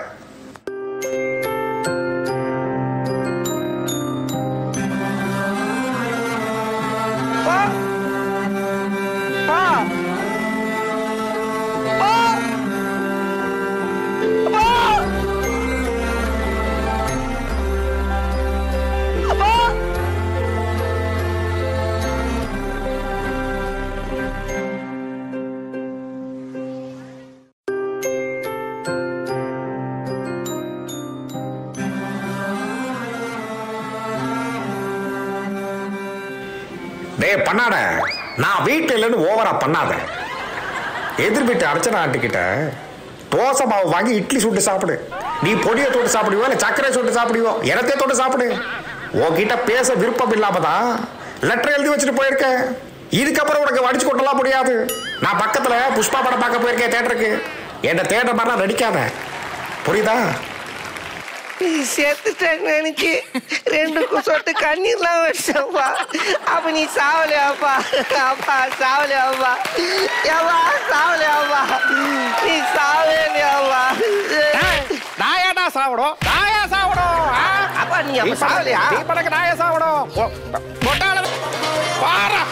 பா பா பா அப்பா அப்பா டேய் பண்ணாட நான் வீட்டில் இல்லைன்னு ஓவரா பண்ணாத எதிர் வீட்டு அர்ச்சனை ஆண்டிக்கிட்ட தோசை மாவு வாங்கி இட்லி சுட்டு சாப்பிடு நீ பொடியை தொட்டு சாப்பிடுவோ இல்லை சர்க்கரை சுட்டு சாப்பிடுவோ எனத்தே தொட்டு சாப்பிடு உன்கிட்ட பேச விருப்பம் இல்லாம தான் லெட்டர் எழுதி வச்சுட்டு போயிருக்கேன் இதுக்கப்புறம் உனக்கு வடிச்சு கொட்டலாம் முடியாது நான் பக்கத்துல புஷ்பா படம் பார்க்க போயிருக்கேன் தேட்டருக்கு என்ன தேட்டர் மாதிரிலாம் நடிக்காத புரியுதா நீ செத்துட்டேன்னு நினைச்சு ரெண்டு சொட்டு கண்ணீர்லாம் வச்சப்பா அப்ப நீ சாவலையாப்பா அப்பா சாவலையாப்பா ஏப்பா சாவலையாப்பா நீ சாவலையாப்பா நான் ஏன்டா சாவணும் நான் ஏன் சாவணும் ஆ? அப்பா நீ அப்ப நீ படக்கு- சாவலையா நீ படக்கு நான் ஏன் சாவணும் பொ- பொட்டாள பாரா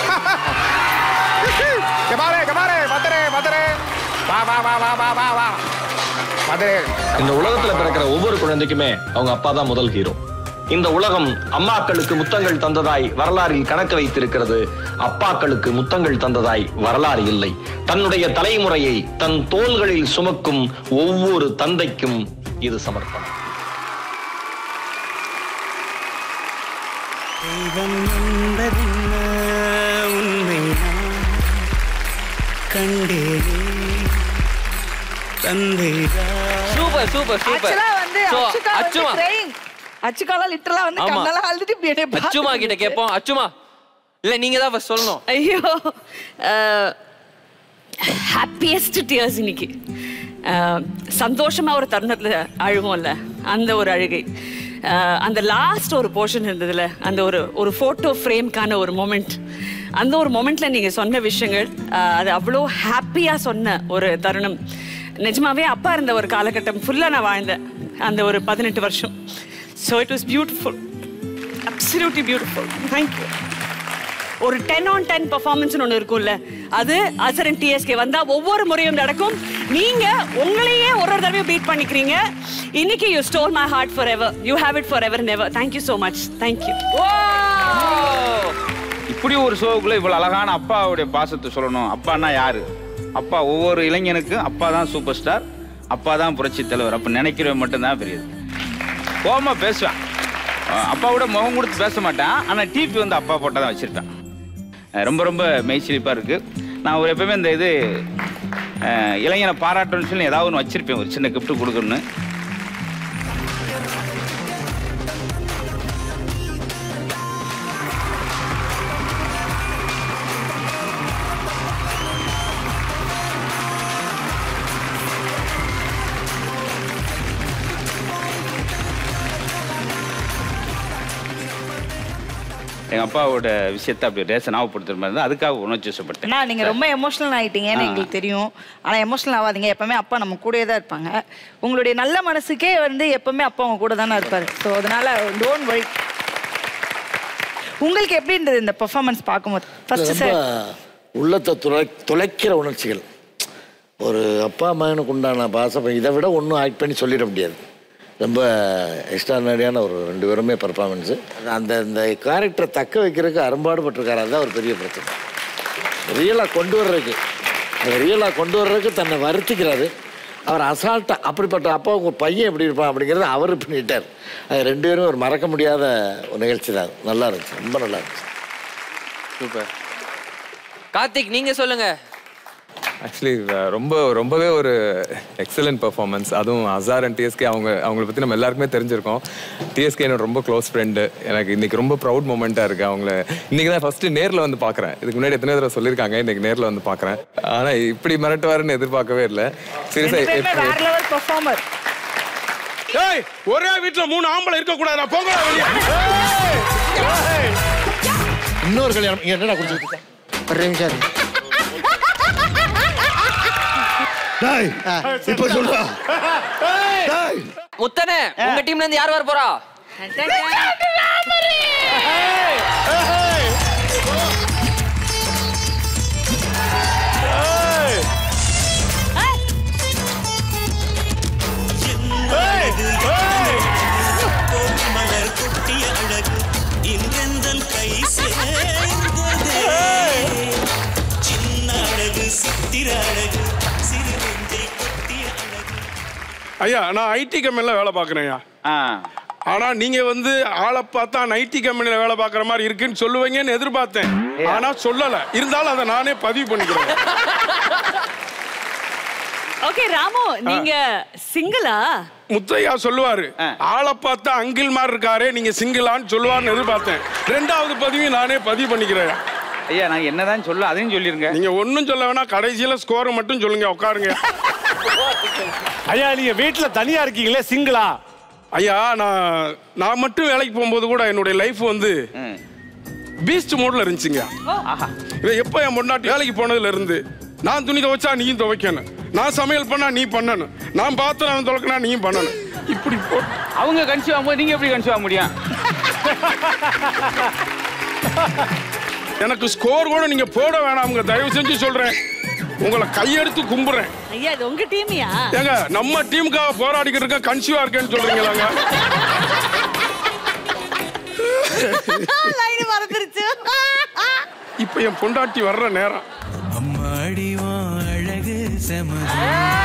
கபாரே கபாரே மதுரே மதுரே வா வா வா வா வா வா வா மதுரே இந்த உலகத்துல பிறக்கிற ஒவ்வொரு குழந்தைக்குமே அவங்க அப்பா தான் முதல் ஹீரோ இந்த உலகம் அம்மாக்களுக்கு முத்தங்கள் தந்ததாய் வரலாறில் கணக்கு வைத்திருக்கிறது அப்பாக்களுக்கு முத்தங்கள் தந்ததாய் வரலாறு இல்லை தன்னுடைய தலைமுறையை தன் தோள்களில் சுமக்கும் ஒவ்வொரு தந்தைக்கும் இது சமர்ப்பணம் தெய்வம் என்பதென்ன உண்மை நான் கண்டேனே தந்தைதான் சூப்பர் சூப்பர் சூப்பர் ஆக்சுவலா வந்து So, அச்சுக்கா வந்து அச்சுமா crying. அச்சுக்காலாம் லிட்டரலா வந்து ஆமா. கண்ணால அழுதுட்டு இப்படி என்னைய பார்த்துட்டு அச்சுமா கிட்ட இருந்துச்சு. கேட்போம் அச்சுமா இல்ல நீங்க தான் first சொல்லணும் ஐயோ ஹாப்பியஸ்ட் டியர்ஸ் இன்னைக்கு அஹ், சந்தோஷமா ஒரு தருணத்துல அழுவோம்ல அந்த ஒரு அழுகை அஹ், அந்த லாஸ்ட் ஒரு போர்ஷன் இருந்ததுல அந்த ஒரு ஒரு ஃபோட்டோ ஃப்ரேம்க்கான ஒரு மொமெண்ட் அந்த ஒரு மொமெண்ட்ல நீங்க சொன்ன விஷயங்கள் அஹ், அது அவ்வளோ ஹாப்பியா சொன்ன ஒரு தருணம் நிஜமாவே அப்பா இருந்த ஒரு காலகட்டம் ஃபுல்லா நான் வாழ்ந்தேன் அந்த ஒரு பதினெட்டு வருஷம் so it was beautiful absolutely beautiful thank you ஒரு டென் ஆன் டென் பர்ஃபார்மன்ஸ் ஒன்று இருக்கும்ல அது அசரன் டிஎஸ்கே வந்தா ஒவ்வொரு முறையும் நடக்கும் நீங்க உங்களையே ஒரு ஒரு தடவையும் பீட் பண்ணிக்கிறீங்க இன்னைக்கு you stole my heart forever you have it forever never thank you so much thank you இப்படி ஒரு ஷோவுக்குள்ள இவ்வளவு அழகான அப்பாவுடைய பாசத்தை சொல்லணும் அப்பான்னா யாரு அப்பா ஒவ்வொரு இளைஞனுக்கும் அப்பா தான் சூப்பர் ஸ்டார் அப்பா தான் புரட்சி தலைவர் அப்ப நினைக்கிறவன் மட்டும்தான் பெரியது கோமா பேசுவேன் அஹ் அப்பாவோட முகம் கொடுத்து பேச மாட்டான் ஆனா டிபி வந்து அப்பா போட்டால் தான் வச்சிருப்பேன் அஹ் ரொம்ப ரொம்ப மெய்சிலிப்பாக இருக்கு நான் ஒரு எப்பவுமே இந்த இது அஹ் இளைஞனை பாராட்டணும்னு சொல்லி ஏதாவது ஒன்று வச்சிருப்பேன் ஒரு சின்ன gift கொடுக்கணும்னு எங்கள் அப்பாவோட விஷயத்தை அப்படி ரேச ஞாபகப்படுத்துற மாதிரி இருந்தால் அதுக்காக உணர்ச்சி வசப்பட்டேன் அண்ணா நீங்க ரொம்ப எமோஷனல் ஆயிட்டீங்கன்னு ஆ. எங்களுக்கு தெரியும் ஆனா எமோஷனல் ஆகாதீங்க எப்பவுமே அப்பா நம்ம கூடயே தான் இருப்பாங்க உங்களுடைய நல்ல மனசுக்கே வந்து எப்பவுமே அப்பா உங்க கூட தானே இருப்பாரு ஸோ அதனால டோன்ட் வரி உங்களுக்கு எப்படி இருந்தது இந்த பெர்ஃபார்மன்ஸ் பார்க்கும்போது ஃபர்ஸ்ட் ரொம்ப சார் உள்ளத்தை துளை துளைக்கிற உணர்ச்சிகள் ஒரு அப்பா மகனுக்கு உண்டான பாசம் இதை விட ஒன்றும் ஆக்ட் பண்ணி சொல்லிட முடியாது ரொம்ப எக்ஸ்ட்ரானரியான ஒரு ரெண்டு பேருமே பர்ஃபார்மன்ஸு அந்த இந்த கேரக்டரை தக்க வைக்கிறதுக்கு அரும்பாடுபட்டிருக்காரு அதுதான் ஒரு பெரிய பிரச்சனை ரியலாக கொண்டு வர்றதுக்கு அதை ரியலாக கொண்டு வர்றதுக்கு தன்னை வருத்திக்கிறாரு அவர் அசால்ட்டாக அப்படிப்பட்ட அப்பா உங்கள் பையன் எப்படி இருப்பான் அப்படிங்கிறத அவர் பண்ணிட்டார் அது ரெண்டு பேரும் ஒரு மறக்க முடியாத ஒரு நிகழ்ச்சி தான் அது. நல்லா இருந்துச்சு ரொம்ப நல்லா இருந்துச்சு சூப்பர் கார்த்திக் நீங்க சொல்லுங்க ஆக்சுவலி ரொம்ப ரொம்பவே ஒரு எக்ஸலண்ட் பர்ஃபார்மன்ஸ் அதுவும் அசார் அண்ட் டிஎஸ்கே அவங்க அவங்கள பற்றி நம்ம எல்லாருக்குமே தெரிஞ்சிருக்கோம் டிஎஸ்கே என்னோட ரொம்ப க்ளோஸ் ஃப்ரெண்டு எனக்கு இன்னைக்கு ரொம்ப ப்ரௌட் மூமெண்ட்டாக இருக்குது அவங்கள இன்னைக்கு தான் ஃபர்ஸ்ட் நேரில் வந்து பார்க்குறேன் இதுக்கு முன்னாடி எத்தனை தடவை சொல்லியிருக்காங்க இன்னைக்கு நேரில் வந்து பார்க்குறேன் ஆனால் இப்படி மிரட்டுவாருன்னு எதிர்பார்க்கவே இல்லை ரெண்டு பேருமே வேற சீரியஸாக லெவல் பெர்ஃபார்மர் ஏய் ஒரே வீட்ல மூணு ஆம்பளை இருக்க கூடாதா போங்க வெளியே இன்னொரு கல்யாணம் இங்க என்னடா குடிச்சிட்டு ஒரு நிமிஷம் இரு. டேய் இப்ப சொல்றா டேய் முத்தனே உங்க டீம்ல இருந்து யார் வர போறா மலர் கொட்டிய அழகு இன்றெந்தன் கை சேர்ந்ததே சின்ன அழகு சித்திர அழகு சிறு நெஞ்சை கொட்டிய அழகு ஐயா நான் ஐடி கம்பெனில வேலை பார்க்குறேன் ஐயா ஆனா நீங்க வந்து ஆளை பார்த்தா ஐடி கம்பெனில வேலை பார்க்குற மாதிரி இருக்குன்னு சொல்லுவீங்கன்னு எதிர்பார்த்தேன் ஆனா சொல்லல இருந்தாலும் அதை நானே பதிவு பண்ணிக்கிறேன் ஓகே ராமு நீங்க சிங்கிளா முத்தையா சொல்லுவாரு ஆளை பார்த்தா அங்கிள் மாதிரி இருக்காரே நீங்க சிங்கிளான்னு சொல்லுவார்னு எதிர்பார்த்தேன் ரெண்டாவது பதிவையும் நானே பதிவு பண்ணிக்கிறேன் ஐயா நான் என்னதான் சொல்ல அதையும் சொல்லிருங்க நீங்க ஒன்றும் சொல்ல வேணாம் கடைசியில ஸ்கோரை மட்டும் சொல்லுங்க உட்காருங்க ஐயா நீங்க வீட்டுல தனியா இருக்கீங்களே சிங்கிளா ஐயா நான் நான் மட்டும் வேலைக்கு போகும்போது கூட என்னுடைய லைஃப் வந்து பீஸ்ட் மோட்ல இருந்துச்சுங்க இவன் எப்போ என் பொண்டாட்டி வேலைக்கு போனதுல இருந்து நான் துணி துவைச்சா நீயும் துவைக்கணும் நான் சமையல் பண்ணா நீ பண்ணணும் நான் பாத்திரம் துவைக்கனா நீயும் பண்ணணும் இப்படி போ அவங்க கன்சியூவ் ஆகும்போது நீங்க எப்படி கன்சியூவ் ஆக முடியும் எனக்கு ஸ்கோர் கூட நீங்க போட வேணாமுங்க தயவு செஞ்சு சொல்றேன் உங்களை கையெடுத்து கும்புறேன் ஐயா இது உங்க டீமியா ஏங்க நம்ம டீமுக்காக போராடிக்கிட்டு இருக்க கன்சியூவா இருக்கேன்னு சொல்றீங்களாங்க லைன் மறந்துருச்சு இப்போ என் பொண்டாட்டி வர்ற நேரம் அம்மாடி உன் அழகு செமது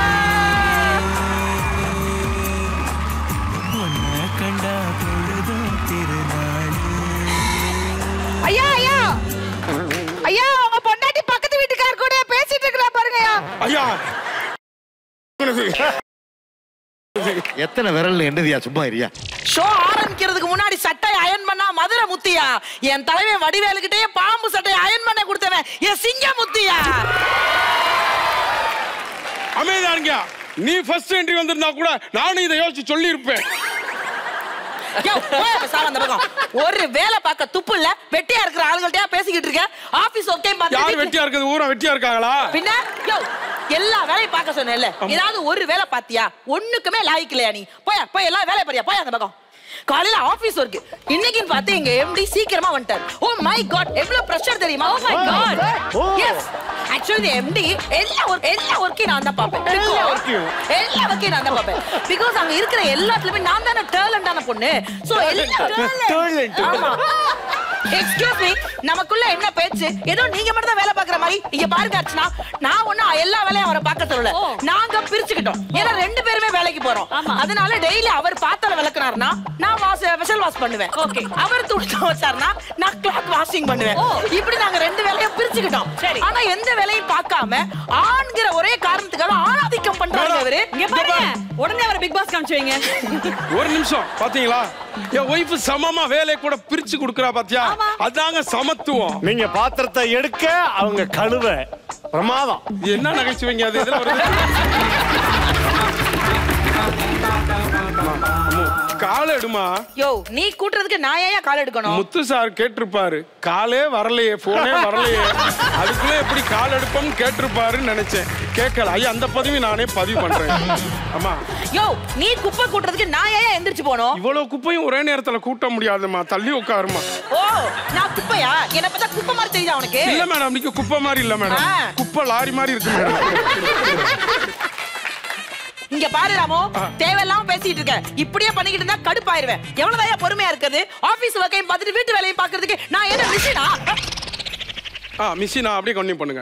உன்னை கண்டா பொழுதும் திருநாள் ஐயா ஐயா ஐயா உங்க பொண்டாட்டி பக்கத்து வீட்டுக்கார் கூட பேசிட்டு இருக்கா பாருங்க ஐயா ஐயா எத்தனை விரல் என்னதியா சும்மா இருயா ஷோ ஆரம்பிக்கிறதுக்கு முன்னாடி சட்டை அயன் பண்ணா மதுரை முத்தியா என் தலைவன் வடிவேலுக்கிட்டே பாம்பு சட்டை அயன் பண்ண கொடுத்தவன் என் சிங்க முத்தியா அமைதியா இருங்க நீ ஃபர்ஸ்ட் என்ட்ரி வந்திருந்தா கூட நானும் இதை யோசிச்சு சொல்லி இருப்பேன் யோ, போயா பேசாம அந்த பக்கம். ஒரு வேலை பார்க்க துப்பு இல்ல வெட்டியா இருக்கிற ஆளுங்கள்ட்டயா பேசிக்கிட்டு இருக்க ஆபீஸ் ஒர்க்கே யார் வெட்டியா இருக்குது ஊரா வெட்டியா இருக்காங்களா பின்ன யோ எல்லா வேலையும் பார்க்க சொன்னேன்ல ஏதாவது ஒரு வேலை பாத்தியா ஒண்ணுக்குமே லாய்க்கலையா நீ போயா போய் எல்லா வேலையை பாரியா போயா அந்த பக்கம் காலையில ஆபீஸ் ஒர்க் இன்னைக்குன்னு பார்த்து எங்க எம்டி சீக்கிரமா வந்துட்டார் ஓ மை காட் எவ்வளவு பிரஷர் தெரியுமா oh my god yes actually MD எல்லா ஒர்க் எல்லா ஒர்க்கையும் நான் தான் பார்ப்பேன் எல்லா ஒர்க்கையும் எல்லா ஒர்க்கையும் நான் தான் பார்ப்பேன் பிகாஸ் அங்க இருக்கிற எல்லாத்துலயுமே நான் தானே டேலண்டான பொண்ணு சோ Talent. ஆமா எக்ஸ்கியூஸ் மீ நமக்குள்ள என்ன பேச்சு ஏதோ நீங்க மட்டும் தான் வேலை பாக்குற மாதிரி இங்க பாருங்க அர்ச்சனா நான் ஒண்ணும் எல்லா வேலையும் அவரை பார்க்க சொல்லல நாங்க பிரிச்சுக்கிட்டோம் ஏன்னா ரெண்டு பேருமே வேலைக்கு போறோம் அதனால டெய்லி அவர் பாத்திரம் விளக்குனாருன்னா நான் வாஷ் வெஷல் வாஷ் பண்ணுவேன் ஓகே அவர் துணி துவைச்சாருன்னா நான் கிளாத் வாஷிங் பண்ணுவேன் இப்படி நாங்க ரெண்டு வேலையும் பிரிச்சுக்கிட்டோம் சரி ஆனா எந்த வேலையும் பார்க்காம ஆண்கிற ஒரே காரணத்துக்காக ஆணாதிக்கம் பண்றாரு அவரு இங்க பாருங்க உடனே அவரை பிக் பாஸ் காமிச்சு வைங்க ஒரு நிமிஷம் பாத்தீங்களா என் ஒய்ஃப் சமமா வேலையை கூட பிரிச்சு கொடுக்கறா பாத்தியா அதாங்க சமத்துவம் நீங்க பாத்திரத்தை எடுக்க அவங்க கழுவ பிரமாதம் இது என்ன நகைச்சுவைங்க அது இதுல வருது அம்மு, காலை எடுமா யோ நீ கூட்டுறதுக்கு நான் ஏன் கால் எடுக்கணும் முத்து சார் கேட்டிருப்பாரு காலே வரலையே போனே வரலையே அதுக்குள்ள எப்படி கால் எடுப்போம்னு கேட்டிருப்பாருன்னு நினைச்சேன் கேட்கல ஐயா அந்த பதவி நானே பதிவு பண்றேன் ஆமா யோ நீ குப்பை கூட்டுறதுக்கு நான் ஏன் எந்திரிச்சு போனோம் இவ்வளவு குப்பையும் ஒரே நேரத்துல கூட்ட முடியாதுமா தள்ளி உட்காருமா ஓ நான் குப்பையா என்ன பார்த்தா குப்பை மாதிரி தெரியுதா உனக்கு இல்ல மேடம் நீங்க குப்பை மாதிரி இல்ல மேடம் ஆ. குப்பை லாரி மாதிரி இருக்கு மேடம் இங்க பாரு ராமோ தேவையில்லாம பேசிட்டு இருக்க இப்படியே பண்ணிக்கிட்டு இருந்தா கடுப்பாயிருவேன் எவ்வளவுதான் பொறுமையா இருக்குது ஆபீஸ் ஒர்க்கையும் பார்த்துட்டு வீட்டு வேலையும் பாக்குறதுக்கு நான் என்ன மிஷினா ஆ மிஷினா அப்படியே கண்டினியூ பண்ணுங்க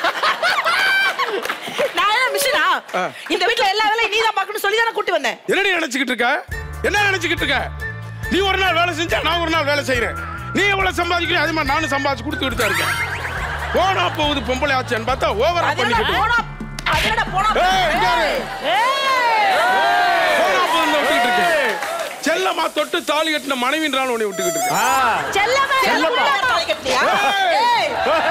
நான் என்ன மிஷினா ஆ. இந்த வீட்ல எல்லா வேலையும் நீ தான் பார்க்கணும் சொல்லி தானே கூட்டி வந்தேன் என்னடி நினைச்சுக்கிட்டு இருக்க என்ன நினைச்சுக்கிட்டு இருக்க நீ ஒரு நாள் வேலை செஞ்சா நான் ஒரு நாள் வேலை செய்யறேன் நீ எவ்வளவு சம்பாதிக்கிறீ அதே மாதிரி நானும் சம்பாதிச்சு கொடுத்துக்கிட்டு தான் இருக்கேன் போனா போகுது பொம்பளை ஆச்சுன்னு பார்த்தா ஓவரா அது என்னடா பண்ணிக்கிட்டு போனா அது என்னடா போனா ஏய், இங்க இரு. போனா போகுதுன்னு விட்டுக்கிட்டு இருக்கேன் செல்லமா தொட்டு தாலி கட்டின மனைவின்றாலும் உன்னை விட்டுக்கிட்டு இருக்கேன் செல்லமா செல்லமா தாலி கட்டியா ஏய்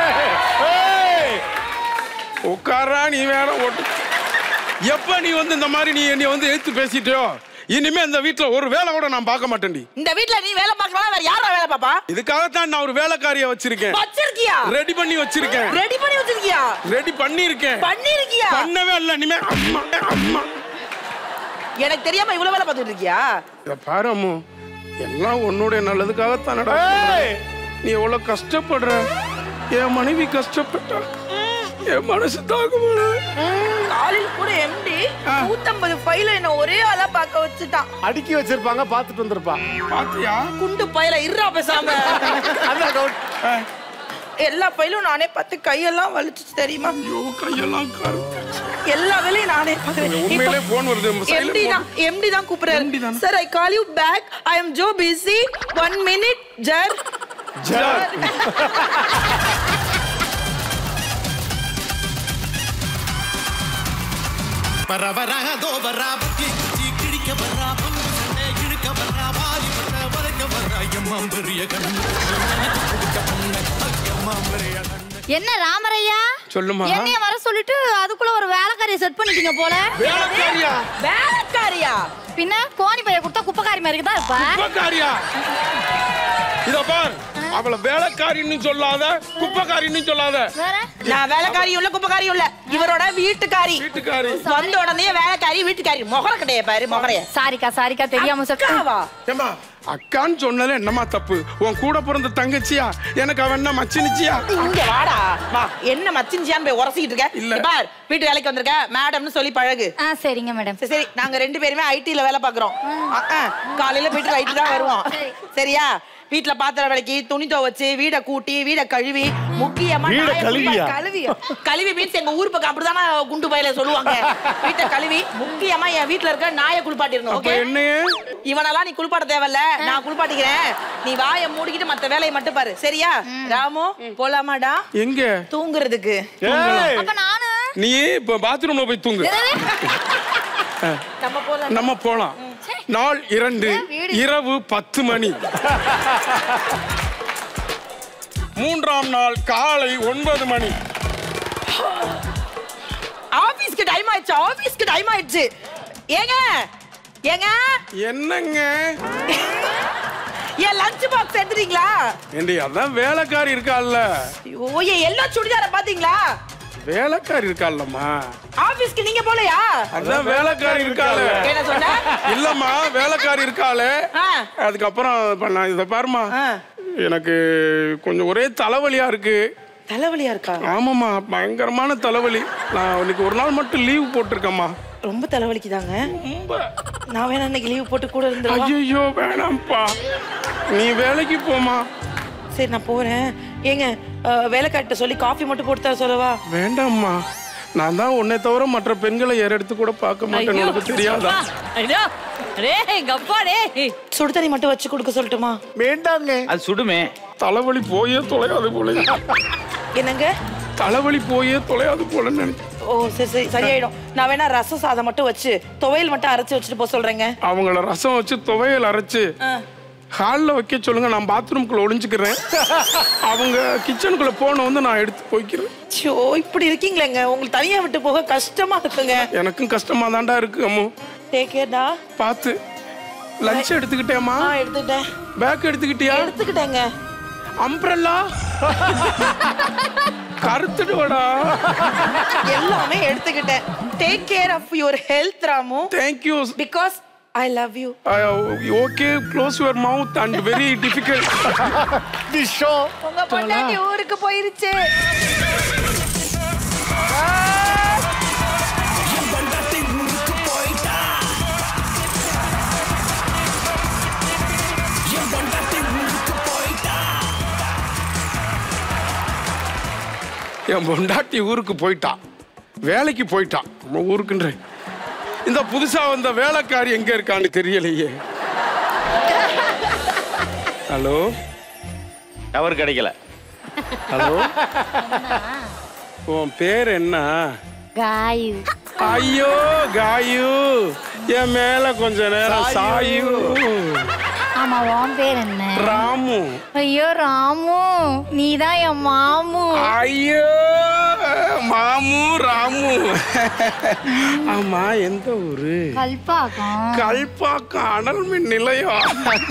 உட்காரா நீ வேற ஓட்டு எப்ப நீ வந்து இந்த மாதிரி நீ என்னை வந்து எடுத்து பேசிட்டியோ இனிமே இந்த வீட்டுல ஒரு வேலை கூட நான் பார்க்க மாட்டேன்டி இந்த வீட்ல நீ வேலை பார்க்கறவங்க வேற யாரா வேலை பாப்பா இதுக்காகத்தான் நான் ஒரு வேலைக்காரியை வச்சிருக்கேன் வச்சிருக்கியா ரெடி பண்ணி வச்சிருக்கேன் ரெடி பண்ணி வச்சிருக்கியா ரெடி பண்ணிருக்கேன் பண்ணிருக்கியா பண்ணவே இல்ல இனிமே அம்மா அம்மா எனக்கு தெரியாம இவ்வளவு வேலை பார்த்துட்டு இருக்கியா இத பாரு அம்மு எல்லாம் உன்னுடைய நல்லதுக்காகத்தானடா சொல்றேன். நீ எவ்வளவு கஷ்டப்படுற என் மனைவி கஷ்டப்பட்டா என் மனசு தாங்க காலையில் கூட எம்டி நூத்தம்பது ஃபைல என்ன ஒரே ஆளா பார்க்க வச்சுட்டான் அடுக்கி வச்சிருப்பாங்க பார்த்துட்டு வந்திருப்பா பாத்தியா குண்டு பையில இருறா பேசாம எல்லா ஃபைலும் நானே பார்த்து கையெல்லாம் வலிச்சுச்சு தெரியுமா கையெல்லாம் எல்லா வேலையும் நானே உண்மையிலே போன் வருது silent எம்டி phone. தான் எம்டி தான் கூப்பிடுறாரு sir I call you back I am so busy one minute ஜர் பரவரா தோவரா புக்கி குச்சி கிடி அடிக்க வர்றா பந்து சண்டை இழுக்க வர்றா வாரி வர்றா வரைக்க வர்றா எம்மா பெரிய கண்ணு எனக்கு பிடிச்ச பொண்ணு ஐயம்மா பெரிய கண்ணு என்ன ராமரையா சொல்லுமா என்னைய வர சொல்லிட்டு அதுக்குள்ள ஒரு வேலைக்காரியை செட் பண்ணிட்டீங்க போல வேலைக்காரியா? வேலைக்காரியா பின்ன கோணி பைய கொடுத்தா குப்பைக்காரி மாதிரி தான் இருப்பா குப்பைக்காரியா இத பார் அவள வேலைக்காரின்னு சொல்லாத குப்பைக்காரின்னு சொல்லாத நான் வேலைக்காரியும் இல்ல குப்பைக்காரியும் இல்ல இவரோட வீட்டுக்காரி வீட்டுக்காரி வந்த உடனே வேலைக்காரி வீட்டுக்காரி முகர கிடையாது பாரு முகரைய சாரிக்கா சாரிக்கா தெரியாம அக்காவா ஏம்மா அக்கான்னு சொன்னதுல என்னம்மா தப்பு உன் கூட பிறந்த தங்கச்சியா எனக்கு அவன் என்ன மச்சினிச்சியா இங்க வாடா வா என்ன மச்சிஞ்சியான்னு போய் உரசிக்கிட்டு இருக்க இல்ல பார் வீட்டு வேலைக்கு வந்திருக்க மேடம்னு சொல்லி பழகு ஆ சரிங்க மேடம் சரி, சரி நாங்க ரெண்டு பேருமே ஐடில வேலை பாக்குறோம் அ, அ, காலையில போயிட்டு ஐடி தான் வருவோம் சரியா வீட்ல பாத்திரம் விளக்கி துணி துவச்சு வீட கூட்டி வீட கழுவி முக்கியமா வீட நாயை கழுவியா? கழுவியா கழுவி மீன்ஸ் எங்க ஊர் பக்கம் அப்படிதானே குண்டு பயில சொல்லுவாங்க வீட்டை கழுவி முக்கியமா என் வீட்ல இருக்க நாயை குளிப்பாட்டிடணும் அப்ப ஓகே என்னையே இவனெல்லாம் நீ குளிப்பாட்ட தேவையில்ல நான் குளிப்பாட்டிக்கிறேன் நீ வாயை மூடிக்கிட்டு மத்த வேலையை மட்டும் பாரு சரியா ராமு போலாமாடா எங்க தூங்குறதுக்கு ஏய். அப்ப நானு நீ இப்ப பாத்ரூம்ல போய் தூங்கு நம்ம போலாம் நம்ம போலாம் நாள் இரண்டு இரவு பத்து மணி மூன்றாம் நாள் காலை ஒன்பது மணி ஆபீஸ்க்கு டைம் ஆயிடுச்சு ஆபீஸ்க்கு டைம் ஆயிடுச்சு ஏங்க ஏங்க என்னங்க என் லஞ்ச் பாக்ஸ் எடுத்துட்டீங்களா ஏண்டி அதான் வேலைக்காரி இருக்கால்ல ஐயோ என் எல்லா சுடிதார பாத்தீங்களா வேலைக்காரி இருக்கால்லம்மா ஆபீஸ்க்கு நீங்க போலையா அதான் வேலைக்காரி இருக்காளே என்ன சொன்ன இல்லம்மா வேலைக்காரி இருக்காளே ஆ. அதுக்கப்புறம் இப்ப நான் இதை பாருமா எனக்கு கொஞ்சம் ஒரே தலைவலியா இருக்கு தலைவலியா இருக்கா ஆமாம்மா பயங்கரமான தலைவலி நான் இன்னைக்கு ஒரு நாள் மட்டும் லீவ் போட்டிருக்கேம்மா ரொம்ப தலைவலிக்குதாங்க நான் வேணா இன்னைக்கு லீவ் போட்டு கூட இருந்துருவா ஐயோ வேணாம்ப்பா நீ வேலைக்கு போமா சரி நான் போறேன் ஏங்க அஹ், வேலைக்கார்ட்ட சொல்லி காஃபி மட்டும் போட்டு தர சொல்லவா வேண்டாம்மா நான் தான் உன்னை தவிர மற்ற பெண்களை ஏறெடுத்து கூட பார்க்க மாட்டேன் ஐயோ, உனக்கு தெரியாதா ஐயோ எங்க அப்பா டே சுடு தண்ணி மட்டும் வச்சு கொடுக்க சொல்லட்டுமா வேண்டாங்க அது சுடுமே தலைவலி போயே தொலையாது போல என்னங்க தலைவலி போயே தொலையாது போல நினைக்கிறேன் ஓ சரி சரி சரியாயிடும் நான் வேணா ரசம் சாதம் மட்டும் வச்சு துவையல் மட்டும் அரைச்சு வச்சுட்டு போக சொல்றேங்க அவங்கள ரசம் வச்சு துவையல் அரைச்சு ஹாலில் வைக்க சொல்லுங்க நான் பாத்ரூம்குள்ள ஒளிஞ்சுக்கிறேன் அவங்க கிச்சனுக்குள்ள போன வந்து நான் எடுத்து போய்க்கிறேன் ஷோ இப்படி இருக்கீங்களேங்க உங்களுக்கு தனியா விட்டு போக கஷ்டமா இருக்குங்க எனக்கும் கஷ்டமா தான்டா இருக்கு அம்மு டேக் கேர்டா பார்த்து லஞ்ச் எடுத்துக்கிட்டேம்மா ஆ எடுத்துட்டேன் பேக் எடுத்துக்கிட்டியா எடுத்துக்கிட்டேங்க அம்ப்ரல்லா கருத்துட்டு வாடா எல்லாமே எடுத்துக்கிட்டேன் take care of your health Ramu thank you because I love you okay close your mouth and very difficult the show உங்க பொண்டாட்டி ஊருக்கு போயிருச்சு என் பொண்டாட்டி ஊருக்கு போயிட்டா வேலைக்கு போயிட்டா நம்ம ஊருக்குன்ற இந்த புதுசா வந்த வேலைக்காரி எங்க இருக்கான்னு தெரியலையே ஹலோ டவர் கிடைக்கல ஹலோ உன் பேர் என்ன காயு ஐயோ காயு என் மேல கொஞ்ச நேரம் சாயு ஆமா உன் பேர் என்ன ராமு ஐயோ ராமு நீதான் என் மாமு ஐயோ மாமு ராமு ஆமா எந்த ஊரு கல்பாக்கம் கல்பாக்கம் அனல் மின் நிலையம்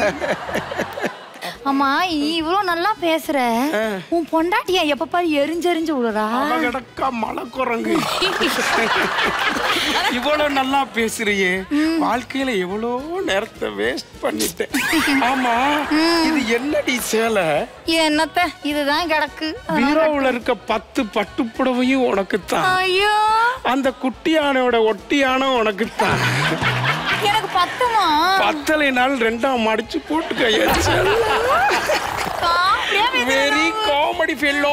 ஆமா நீ இவ்வளவு நல்லா பேசுற உன் பொண்டாட்டியா எப்ப பாரு எரிஞ்செரிஞ்சு விடுறா அவ கிடக்கா மலை குரங்கு இவ்வளவு நல்லா பேசுறியே வாழ்க்கையில எவ்வளோ நேரத்தை வேஸ்ட் பண்ணிட்டேன் ஆமா இது என்னடி சேலை இது என்னத்த இதுதான் கிடக்கு பீரோவுல இருக்க பத்து பட்டுப்புடவையும் உனக்கு தான் ஐயோ அந்த குட்டியானோட ஒட்டியான உனக்கு தான் எனக்கு பத்துமா பத்தலை நாள் ரெண்டாம் மடிச்சு போட்டுக்க வெரி காமெடி ஃபெல்லோ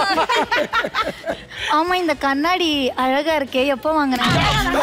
ஆமா இந்த கண்ணாடி அழகா இருக்கே எப்ப வாங்குறேன்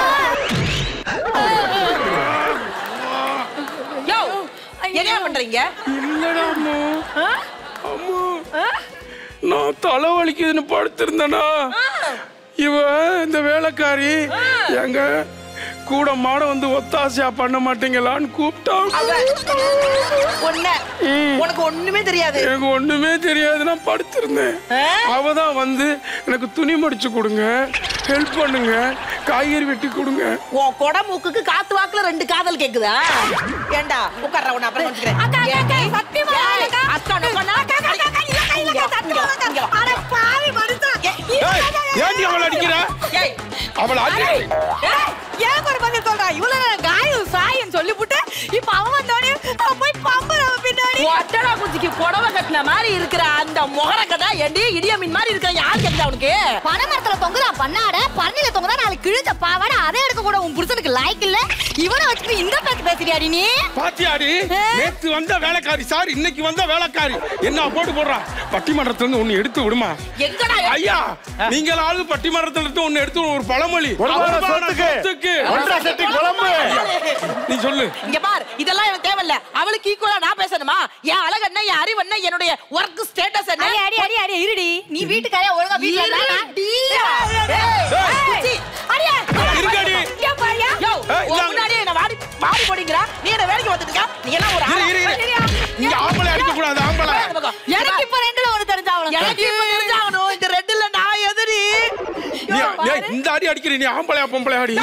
யோ என்ன பண்றீங்க இல்லடா அம்மா அம்மா நான் தலை வலிக்குதுன்னு படுத்திருந்தேனா இவ இந்த வேலைக்காரி எங்க கூட மாட வந்து ஒத்தாசையா பண்ண மாட்டீங்களான்னு கூப்பிட்டான் ஒண்ணு உனக்கு ஒண்ணுமே தெரியாது எனக்கு ஒண்ணுமே தெரியாது நான் படுத்திருந்தேன் அவ தான் வந்து எனக்கு துணி மடிச்சு கொடுங்க ஹெல்ப் பண்ணுங்க காய்கறி வெட்டி கொடுங்க உன் கொடை மூக்குக்கு காத்து வாக்குல ரெண்டு காதல் கேக்குதா ஏண்டா உட்கார்ற உன்னை அப்புறம் கொஞ்சிக்கிறேன் அக்கா, அக்கா, அக்கா, சத்தியமா ஏய், அக்கா. அக்கா, நோக்கண்ணா. அக்கா, அக்கா, அக்கா, இல்ல, அக்கா, இல்ல, அக்கா, சத்தியமா அக்கா. இங்க வா. அட பாவி மனுஷா. ஏய், ஏன்டி அவளை அடிக்கிற ஏய், அவளை அடி ஏய், எனக்கு ஒரு பதில் சொல்றா இவ்வளவு நேரம் காயம் சாயம் சொல்லிவிட்டு இப்ப அவன் வந்தோடனே அவன் போய் பம்பர் அவன் பின்னாடி ஒட்டடா குச்சிக்கு புடவை கட்டின மாதிரி இருக்கிற அந்த முகர கதை ஏண்டி இடிய மீன் மாதிரி இருக்கிற யார் கேக்குதா உனக்கு பனைமரத்துல தொங்குதா பண்ணாட பரணில தொங்குதா நாலு கிழிஞ்ச பாவாட அதை எடுக்க கூட உன் புருஷனுக்கு லாய்க்கு இல்ல இவனை வச்சுட்டு இந்த பேச்சு பேசுறியாடி நீ பாத்தியாடி நேத்து வந்த வேலைக்காரி சார் இன்னைக்கு வந்த வேலைக்காரி என்ன போட்டு போடுறா பட்டிமன்றத்துல இருந்து ஒண்ணு எடுத்து விடுமா எங்கடா ஐயா நீங்களாவது பட்டிமன்றத்துல இருந்து ஒண்ணு எடுத்து விடு, ஒரு பழமொழி ஒரு வார அவமான சொத்துக்கு. சொத்துக்கு. ஒன்றரை செட்டி குழம்பு. நீ சொல்லு இங்க பார் இதெல்லாம் எனக்கு தேவையில்ல அவளுக்கு ஈக்குவலா நான் பேசணுமா என் அழகு என்ன என் அறிவு என்ன என்னுடைய ஒர்க் ஸ்டேட்டஸ் என்ன அடி அடி அடி அடி இருடி நீ வீட்டுக்காரே ஒழுங்கா வீட்டுல இருந்தா நான் இருடியா. ஏய், ஏய், குச்சி. அடியே இருக்காடி. இங்க பாரியா யோ, ஏய், உன் இந்தாங்க. முன்னாடியே என்ன வாடி வாடி போடிங்கிறா நீ என்ன வேலைக்கு வந்துட்டு இருக்க நீ என்ன ஒரு இரு, ஆளா? இரு, இரு. சரியா? இங்க ஆம்பளை அடிக்க கூடாது ஆம்பளை எனக்கு இப்ப ரெண்டுல ஒண்ணு தெரிஞ்சாவணும் எனக்கு இப்ப தெரிஞ்சாகணும் இந்த ரெண்டுல நான் எதிரி நீ ஏய், இந்த அடி அடிக்கிற நீ ஆம்பளையா பொம்பளை அடி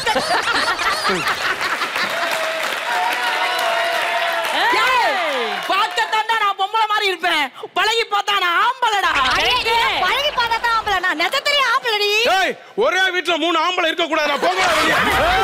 பார்க்கத்தாண்டா நான் பொம்பளை மாதிரி இருப்பேன் பழகி பார்த்தா நான் ஆம்பளடா பழகி பார்த்தா தான் ஆம்பளை நான் நெசத்திலே ஆம்பளடி ஏய் ஒரே வீட்டுல மூணு ஆம்பளை இருக்க கூடாது நான் பொம்பளை வெளியே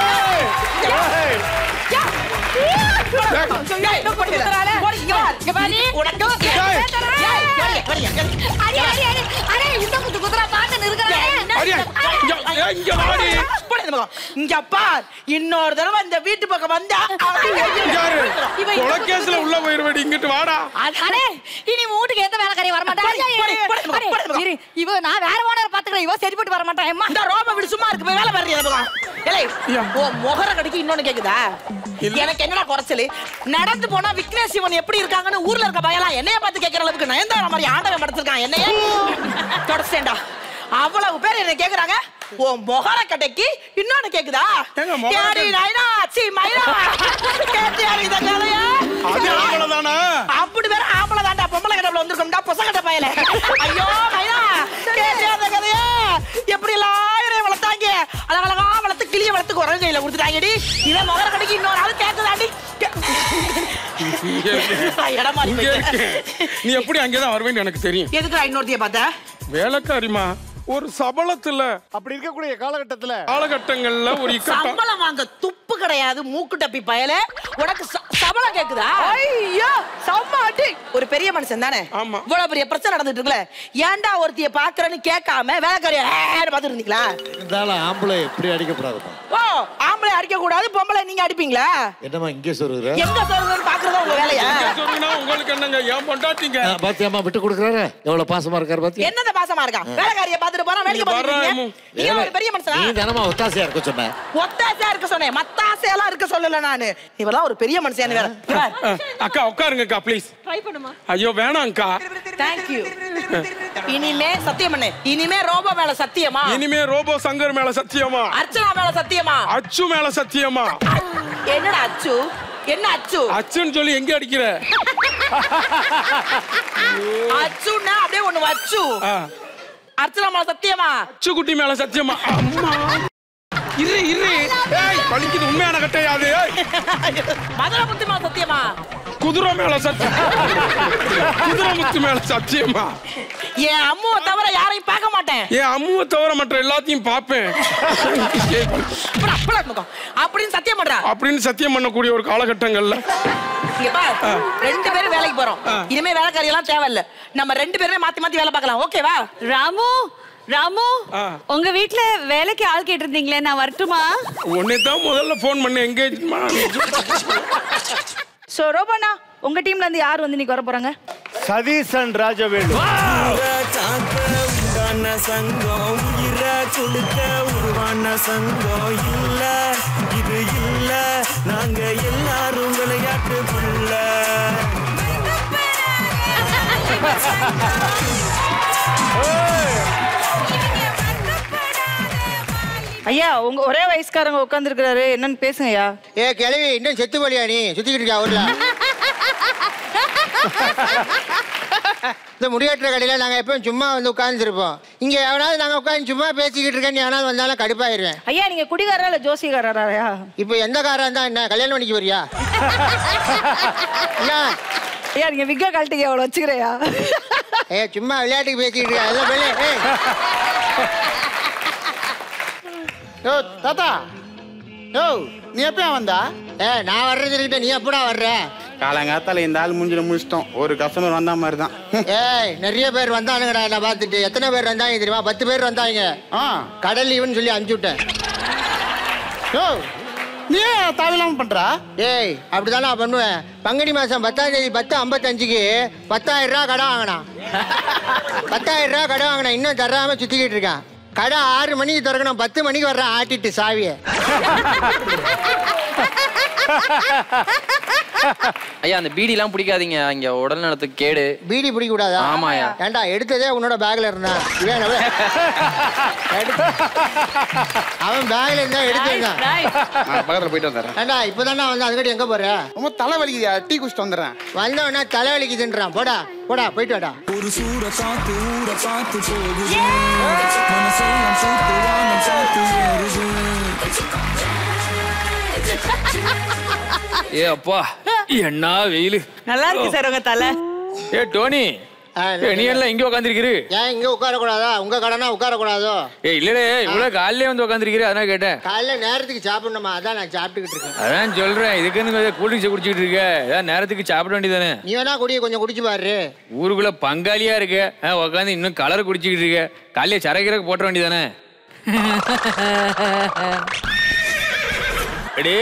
அடி அடி அடி அடே இந்த குத்து குத்துறா பாத்து அடியா, இங்க, ஏய், இங்க வாடி. இங்க பார் இன்னொரு தடவை இந்த வீட்டு பக்கம் வந்தா யாரு கொலைக்கேஸ்ல உள்ள போயிருவேடி இங்கிட்டு வாடா அடே இனி உன் வீட்டுக்கு எந்த வேலைக்காரி வர மாட்டா ஐயா, இரு, அடே, இரு, இவ நான் வேற ஓனர் பாத்துக்கிறேன் இவ சரிப்பட்டு வர மாட்டா அம்மா இந்த ரோப விடு சும்மா இருக்கு போய் வேலை பாரு ஏலே ஓ முகர கடிக்கு இன்னொன்னு கேக்குதா எனக்கு என்னடா குறைச்சல் நடந்து போனா விக்னேஷ் சிவன் எப்படி இருக்காங்கன்னு ஊர்ல இருக்க பயலாம் என்னைய பார்த்து கேக்குற அளவுக்கு நயன்தாரா மாதிரி ஆண்டவன் படுத்திருக்கான் என்னைய தொடச்சேன்டா அவ்வளவு பேர் என்ன கேக்குறாங்க ஓ முகர கடைக்கு இன்னொன்னு கேக்குதா முகர யாரி நாயனா சி மைனா கேட்டியாரு இத கதையா அது ஆம்பளை தானா அப்படி வேற ஆம்பளை தாண்டா பொம்பளை கடவுள வந்திருக்கோம்டா பொச கட்ட பயல ஐயோ மைனா கேட்டியா அந்த கதையா எப்படி எல்லாம் என்னைய வளர்த்தாங்க அழகழகா வளர்த்து கிளிய வளர்த்து குரல் கையில கொடுத்துட்டாங்கடி இவன் முகர கடைக்கு இன்னொரு ஆள் கேக்குதாண்டி இடம் மாறி இங்க போயிட்டு. இருக்கேன். நீ எப்படி அங்கேதான் வருவேன்னு எனக்கு தெரியும் எதுக்குடா இன்னொருத்திய பார்த்த வேலைக்காரிமா ஒரு சபலத்துல அப்படி இருக்கக்கூடிய காலகட்டத்துல காலகட்டங்கள்ல ஒரு இக்கட்டம் சம்பளம் வாங்க துப்பு கிடையாது மூக்கு டப்பி பயல உனக்கு ச- சம்பளம் கேக்குதா ஐயோ சம்மாட்டி ஒரு பெரிய மனுஷன் தானே ஆமா இவ்வளவு பெரிய பிரச்சனை நடந்துட்டு இருக்குல்ல ஏன்டா ஒருத்திய பாக்குறேன்னு கேட்காம வேலைக்காரிய பாத்து இருந்தீங்களா இருந்தாலும் ஆம்பளை எப்படி அடிக்கப்படாதுப்பா ஓ ஆம்பளை அடிக்க கூடாது பொம்பளை நீங்க அடிப்பீங்களா என்னம்மா இங்கே சொல்லுற எங்க சொல்றதுன்னு பாக்குறதா உங்க வேலையா சொன்னீங்கன்னா உங்களுக்கு என்னங்க ஏன் பொண்டாட்டிங்க பாத்தியாமா விட்டு கொடுக்குறாரு எவ்வளவு பாசமா இருக்காரு பாத்தியா என்னத பாசமா இருக்கான் வேலைக்காரிய பாத்துட்டு போறான் வேலைக்கு இங்க வர்றா, பாத்துட்டு அம்மு. நீங்க ஒரு பெரிய மனுஷனா நீ தானமா ஒத்தாசையா இருக்க சொன்ன ஒத்தாசையா இருக்க சொன்னேன் மத்தாசையெல்லாம் இருக்க சொல்லல நானு இவெல்லாம் ஒரு பெரிய மனுஷன் வேற இங்க பாரு. அஹ், அக்கா உட்காருங்கக்கா ப்ளீஸ் ட்ரை பண்ணுமா ஐயோ வேணாம்க்கா தேங்க் யூ இனிமே சத்தியம் பண்ணு இனிமே ரோபோ மேல சத்தியமா இனிமே ரோபோ சங்கர் மேல சத்தியமா அர்ச்சனா மேல சத்தியமா அச்சு மேல சத்தியமா என்னடா அச்சு என்ன அச்சு அச்சுன்னு சொல்லி எங்க அடிக்கிற அச்சுன்னா அப்படியே ஒண்ணு வச்சு ஆ, அர்ச்சனா மேல சத்தியமா அச்சு குட்டி மேல சத்தியமா அம்மா இரு இரு ஏய் பழிக்குது உண்மையான கட்டையாது மதுரை முத்து மேல சத்தியமா குதிரை மேல சத்தியம் குதிரை முத்து மேல சத்தியமா என் அம்முவை தவிர யாரையும் பார்க்க மாட்டேன் என் அம்முவை தவிர மற்ற எல்லாத்தையும் பார்ப்பேன் அப்புறம் அப்புறம் முகம். அப்படின்னு சத்தியம் பண்றா அப்படின்னு சத்தியம் பண்ணக்கூடிய ஒரு காலகட்டங்கள்ல இங்க பாரு ரெண்டு பேரும் வேலைக்கு போறோம் இனிமே வேலைக்காரி எல்லாம் தேவையில்ல நம்ம ரெண்டு பேருமே மாத்தி மாத்தி வேலை பார்க்கலாம் ஓகேவா ராமு ராமு உங்க வீட்ல வேலைக்கு ஆள் கேட்டிருந்தீங்களே நான் வரட்டுமா உன்னை தான் முதல்ல ஃபோன் பண்ண எங்கேஜ்மா சோ ரோபண்ணா உங்க டீம்ல இருந்து யார் வந்து இன்னைக்கு வர போறாங்க சதீசன் ராஜவேலு உண்டான சங்கம் உயிர கொடுக்க உருவான சங்கம் இல்ல இது இல்ல நாங்க எல்லாரும் விளையாட்டு புள்ள ஐயா உங்க ஒரே வயசுக்காரங்க உட்காந்துருக்கிறாரு என்னன்னு பேசுங்க ஐயா ஏ கிளவி இன்னும் செத்து போலியா நீ சுத்திக்கிட்டு இருக்கா ஊர்ல இந்த முடிவெட்டுற கடையில் நாங்கள் எப்பவும் சும்மா வந்து உட்காந்துருப்போம் இங்கே எவனாவது நாங்கள் உட்காந்து சும்மா பேசிக்கிட்டு இருக்கேன் நீ எவனாவது வந்தாலும் கடுப்பாயிருவேன் ஐயா நீங்க குடிகாரா இல்ல ஜோசிகாரா இப்போ எந்த காரா இருந்தா என்ன கல்யாணம் பண்ணிக்க வரியா என்ன ஐயா நீங்க விக்க கழட்டிங்க அவ்வளோ வச்சுக்கிறையா ஏ சும்மா விளையாட்டுக்கு பேசிக்கிட்டு இருக்கா அதெல்லாம் வெளியே ஏய் யோ தாத்தா யோ நீ எப்பயா வந்தா ஏ நான் வர்றது இருக்கட்டும் நீ எப்படா வர்ற காலங்காத்தால இந்த ஆள் மூஞ்சில முடிச்சிட்டோம் ஒரு கஸ்டமர் வந்த மாதிரி தான் ஏய் நிறைய பேர் வந்தானுங்கடா நான் பார்த்துட்டு எத்தனை பேர் வந்தாங்க தெரியுமா பத்து பேர் வந்தாங்க கடல் லீவுன்னு சொல்லி அனுப்பிச்சு விட்டேன் யோ நீ ஏன் தேவையில்லாம பண்றா ஏய் அப்படிதான் நான் பண்ணுவேன் பங்குனி மாசம் பத்தாம் தேதி பத்து ஐம்பத்தஞ்சுக்கு பத்தாயிரம் ரூபா கடை வாங்கினான் பத்தாயிரம் ரூபா கடை வாங்கினான் இன்னும் தராம சுத்திக்கிட்டு இருக்கான் கடை ஆறு மணிக்கு திறக்கணும் பத்து மணிக்கு வர்றான் ஆட்டிட்டு சாவியை ஐயா அந்த பீடிலாம் பிடிக்காதீங்க இங்க உடல் நலத்துக்கு கேடு பீடி பிடிக்க கூடாதா ஆமாயா. ஏன்டா எடுத்ததே உன்னோட பேக்ல இருந்தான் இவன் என்ன- எடுத்து- அவன் பேக்ல இருந்தா எடுத்திருந்தான் பக்கத்துல போயிட்டு வந்துடுறேன் ஏண்டா இப்பதானே வந்து அதுக்கடி எங்க போற ரொம்ப தலை வலிக்குதியா டீ குடிச்சிட்டு வந்துடுறேன் வந்தவனா தலை வலிக்குதுன்றான் போடா போடா போயிட்டு வாடா ஒரு சூட காத்து ஊட பார்த்து போகுது மனசெல்லாம் சூட்டு வானம் பார்த்து ஏறுது ஏ அப்பா என்ன வெயிலு நல்லா இருக்கு சார் உங்க தலை ஏ டோனி ஏ, நீ எல்லாம் இங்க உட்காந்துருக்கிரு ஏன் இங்க உட்கார கூடாதா உங்க கடைனா உட்கார கூடாதோ ஏ இல்லடே இவ்வளவு காலையிலே வந்து உட்காந்துருக்கிரு அதான் கேட்டேன் காலைல நேரத்துக்கு சாப்பிடணுமா அதான் நான் சாப்பிட்டுக்கிட்டு இருக்கேன் அதான் சொல்றேன் இதுக்குன்னு கூல் ட்ரிங்க்ஸ் குடிச்சிட்டு இருக்க ஏதாவது நேரத்துக்கு சாப்பிட வேண்டியதானே நீ வேணா குடிய கொஞ்சம் குடிச்சு பாரு ஊருக்குள்ள பங்காளியா இருக்க உட்காந்து இன்னும் கலர் குடிச்சிக்கிட்டு இருக்க காலையில சரக்கிறக்கு போட்ட வேண்டியதானே எடி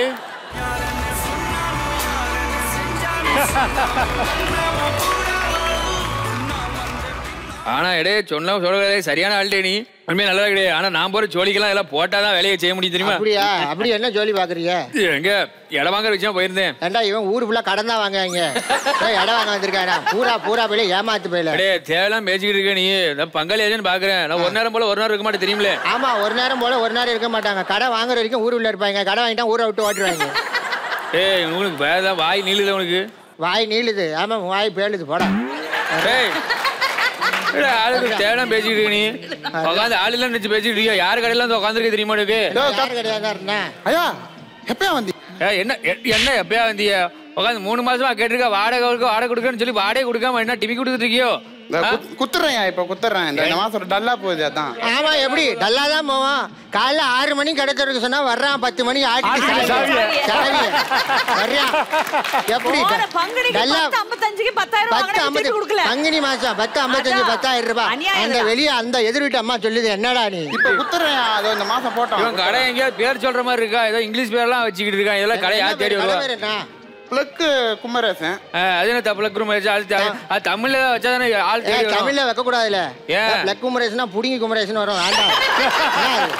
ஆனா எடே சொன்ன சொல்ல சரியான ஆள்டே நீ உண்மையா நல்லா கிடையாது ஆனா நான் போற ஜோலிக்கெல்லாம் எல்லாம் போட்டாதான் வேலையை செய்ய முடியும் தெரியுமா அப்படியா அப்படி என்ன ஜோலி பாக்குறீங்க எங்க இடம் வாங்குற விஷயம் போயிருந்தேன் ஏண்டா இவன் ஊரு ஃபுல்லா கடன் தான் வாங்குவாங்க ஏய், இடம் வாங்க வந்திருக்காடா பூரா பூரா போயில ஏமாத்து போயில அடே தேவையெல்லாம் பேசிக்கிட்டு இருக்க நீ நான் பங்காளி ஆச்சுன்னு பாக்குறேன் நான் ஒரு நேரம் போல ஒரு நேரம் இருக்க மாட்டேன் தெரியுமில்ல ஆமா ஒரு நேரம் போல ஒரு நேரம் இருக்க மாட்டாங்க கடை வாங்குற வரைக்கும் ஊர் உள்ள இருப்பாங்க கடை வாங்கிட்டா ஊரை விட்டு ஓட்டுருவாங்க ஏய் உனக்கு வேற ஏதாவது வாய் நீளுது உனக்கு வாய் நீளுது ஆமா உன் வாய் பேளுது போடா ஏய் ஏடா, ஆளுக்கு தேவையான பேசிக்கிட்டு இருக்க நீ உட்காந்து ஆள் எல்லாம் நினைச்சு பேசிக்கிட்டு இருக்கியா யார் கடையில வந்து உட்காந்துருக்க தெரியுமா உனக்கு யார் கிடையாதா இருந்தா ஐயா எப்பயா வந்தி ஏய், என்ன எ- என்ன எப்பயா வந்திய உட்காந்து மூணு மாசமா கேட்டிருக்க வாடகை கொடுக்க வாடகை கொடுக்கன்னு சொல்லி வாடகை கொடுக்காம என்ன டிவி கொடுத்துட்டு இருக்கியோ இந்த குத்- குத்துறேன் இப்ப குத்துறேன் இந்த இந்த மாசம் டல்லா போகுது அதான் ஆமா எப்படி டல்லா தான் போவான் காலைல ஆறு மணிக்கு கடை திறக்க சொன்னா வர்றான் பத்து மணிக்கு ஆட்டிட்டு ஆட்டிட்டு சாவியை. சாவியை. வர்றான் எப்படி போன பங்குனிக்கு டல்லா பத்து ஐம்பத்தஞ்சுக்கு பத்தாயிரம் பத்து வாங்கினா ஐம்பது விட்டுட்டு கொடுக்கல பங்குனி மாசம் பத்து ஐம்பத்தஞ்சு அதான். பத்தாயிரம் ரூபாய் அநியாயம் அந்த தான். வெளியே அந்த எதிர் வீட்டு அம்மா சொல்லுது என்னடா நீ இப்ப குத்துறேன் அதோ இந்த மாசம் போட்டோம் இவன் கடை எங்கேயாவது பேர் சொல்ற மாதிரி இருக்கா ஏதோ இங்கிலீஷ் பேர்லாம் வச்சுக்கிட்டு இருக்கான் இதெல்லாம் கடை யார் தேடி வருவா பிளக்கு குமரேசன் ஆ, அது என்ன தப்புல குருமா அது த- அது தமிழ்ல வச்சா தானே ஆள் தேடி வரும். தமிழ்ல வைக்க கூடாதுல ஏன்? பிளக் குமரேசனா புடுங்கி குமரேசன் வரும் வேண்டாம் என்ன அது?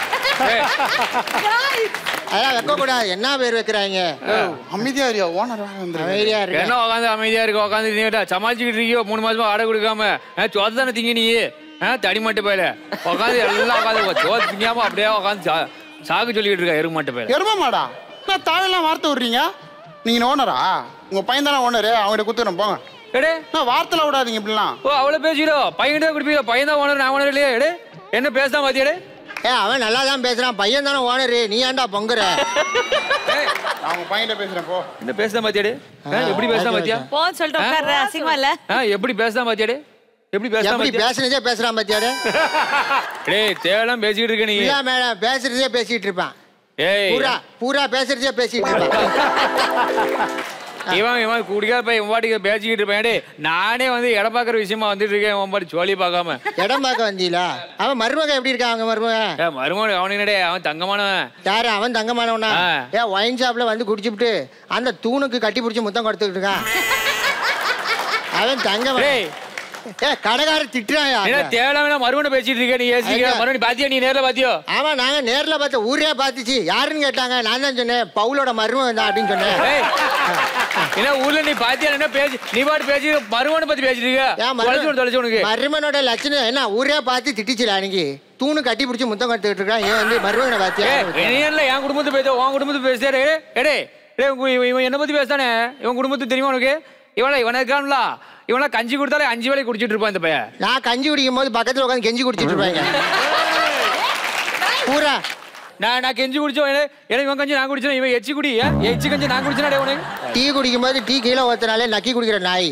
அதெல்லாம் வைக்க கூடாது என்ன பேர் வைக்கிறாங்க அமைதியா இருக்கியா ஓனர் அமைதியா இருக்கு என்ன உட்காந்து அமைதியா இருக்க உட்காந்து நீ சமாளிச்சுக்கிட்டு இருக்கியோ மூணு மாசமா வாடகை கொடுக்காம சோத்து தானே திங்க நீ ஆ, தடி மாட்டு போயில உட்காந்து எல்லாம் உட்காந்து சோத்து திங்காம அப்படியே உட்காந்து சாக்கு சொல்லிக்கிட்டு இருக்கா எரும மாட்டு போயில எரும மாடா நான் தேவையெல்லாம் வார்த்தை விடுறீங்க நீங்க ஓனரா உங்க பையன் தானே ஓனரு அவங்ககிட்ட குத்துறேன் போங்க எடே நான் வார்த்தையில விடாதீங்க இப்படிலாம் ஓ அவ்வளவு பேசிக்கிறோம் பையன் தான் குடிப்பீங்க பையன் தான் ஓனர் நான் ஓனர் இல்லையே எடே என்ன பேசுதான் பாத்தியாடே ஏ அவன் நல்லா தான் பேசுறான் பையன் தானே ஓனரு நீ ஏன்டா பொங்குற நான் உங்க பையன்கிட்ட பேசுறேன் போ என்ன பேசுதான் பாத்தியாடே ஆ, எப்படி பேசுதான் பாத்தியா போன்னு சொல்லிட்டு உட்கார்ற அசிங்கமா இல்ல ஆ, எப்படி பேசுதான் பாத்தியாடே எப்படி பேசுதான் எப்படி பாத்தியா பேசுனதே பேசுறான் பாத்தியாடு டேய் தேவையெல்லாம் பேசிக்கிட்டு இருக்க நீ இல்ல மேடம் பேசுறதே பேசிட்டு இருப்பான் ஏய் பூரா பூரா பேசுறதே பேசிட்டு இருப்பான் இவன் இவன் குடிக்காத பையன் இவன் பாட்டுக்கு பேசிக்கிட்டு இருப்பேன் டேய் நானே வந்து இடம் பார்க்குற விஷயமா வந்துட்டு இருக்கேன் இவன் பாட்டு ஜோலி பார்க்காம இடம் பார்க்க வந்தீங்களா அவன் மருமகன் எப்படி இருக்கான் அவங்க மருமகன் ஏ மருமகன் அவனுங்கடே அவன் தங்கமானவன் யாரு அவன் தங்கமானவனா ஆ. ஏன் ஒயின் ஷாப்ல வந்து குடிச்சுப்புட்டு அந்த தூணுக்கு கட்டி பிடிச்சி முத்தம் கொடுத்துக்கிட்டு இருக்கான் அவன் தங்க டேய் ஏ கடைக்கார திட்டுறாயா என்ன தேவையில்லாம மறுவனை பேசிட்டு இருக்க நீ ஏசிக்க ஐயா. மறுவனி பாத்தியா நீ நேர்ல பாத்தியோ ஆமா நாங்க நேர்ல பார்த்த ஊரே பார்த்துச்சு யாருன்னு கேட்டாங்க நான் தான் சொன்னேன் பவுலோட மருமகன் தான் அப்படின்னு சொன்னேன் ஏய், என்ன ஊர்ல நீ பாத்தியா என்ன பேசி நீ பாட்டு பேசி மறுவனை பத்தி பேசிட்டு இருக்க ஏன் தொலைச்சு விடு, தொலைச்சு உனக்கு மருமனோட லட்சணம் என்ன ஊரே பார்த்து திட்டிச்சுல அன்னைக்கு தூணு கட்டி பிடிச்சி முத்தம் கொடுத்துட்டு இருக்கான் ஏன் வந்து மருமகனை பார்த்தியா என்ன என் குடும்பத்தை பேச உன் குடும்பத்தை பேசுறாரு எடே டேய், உங்க- இவன் இவன் என்ன பத்தி பேசுதானே இவன் குடும்பத்தை தெரியுமா உனக்கு இவன இவன இருக்கான்ல இவனா கஞ்சி கொடுத்தாலே அஞ்சு வேலை குடிச்சிட்டு இருப்பான் இந்த பையன் நான் கஞ்சி குடிக்கும் போது பக்கத்துல உட்காந்து கெஞ்சி குடிச்சிட்டு இருப்பாங்க பூரா நான் நான் கெஞ்சி குடிச்சோம் எனக்கு எனக்கு இவன் கஞ்சி நான் குடிச்சேன் இவன் எச்சி குடி ஏன்? எச்சி கஞ்சி நான் குடிச்சேன் டேய் உனக்கு டீ குடிக்கும் போது டீ கீழே ஊத்தினாலே நக்கி குடிக்கிற நாய்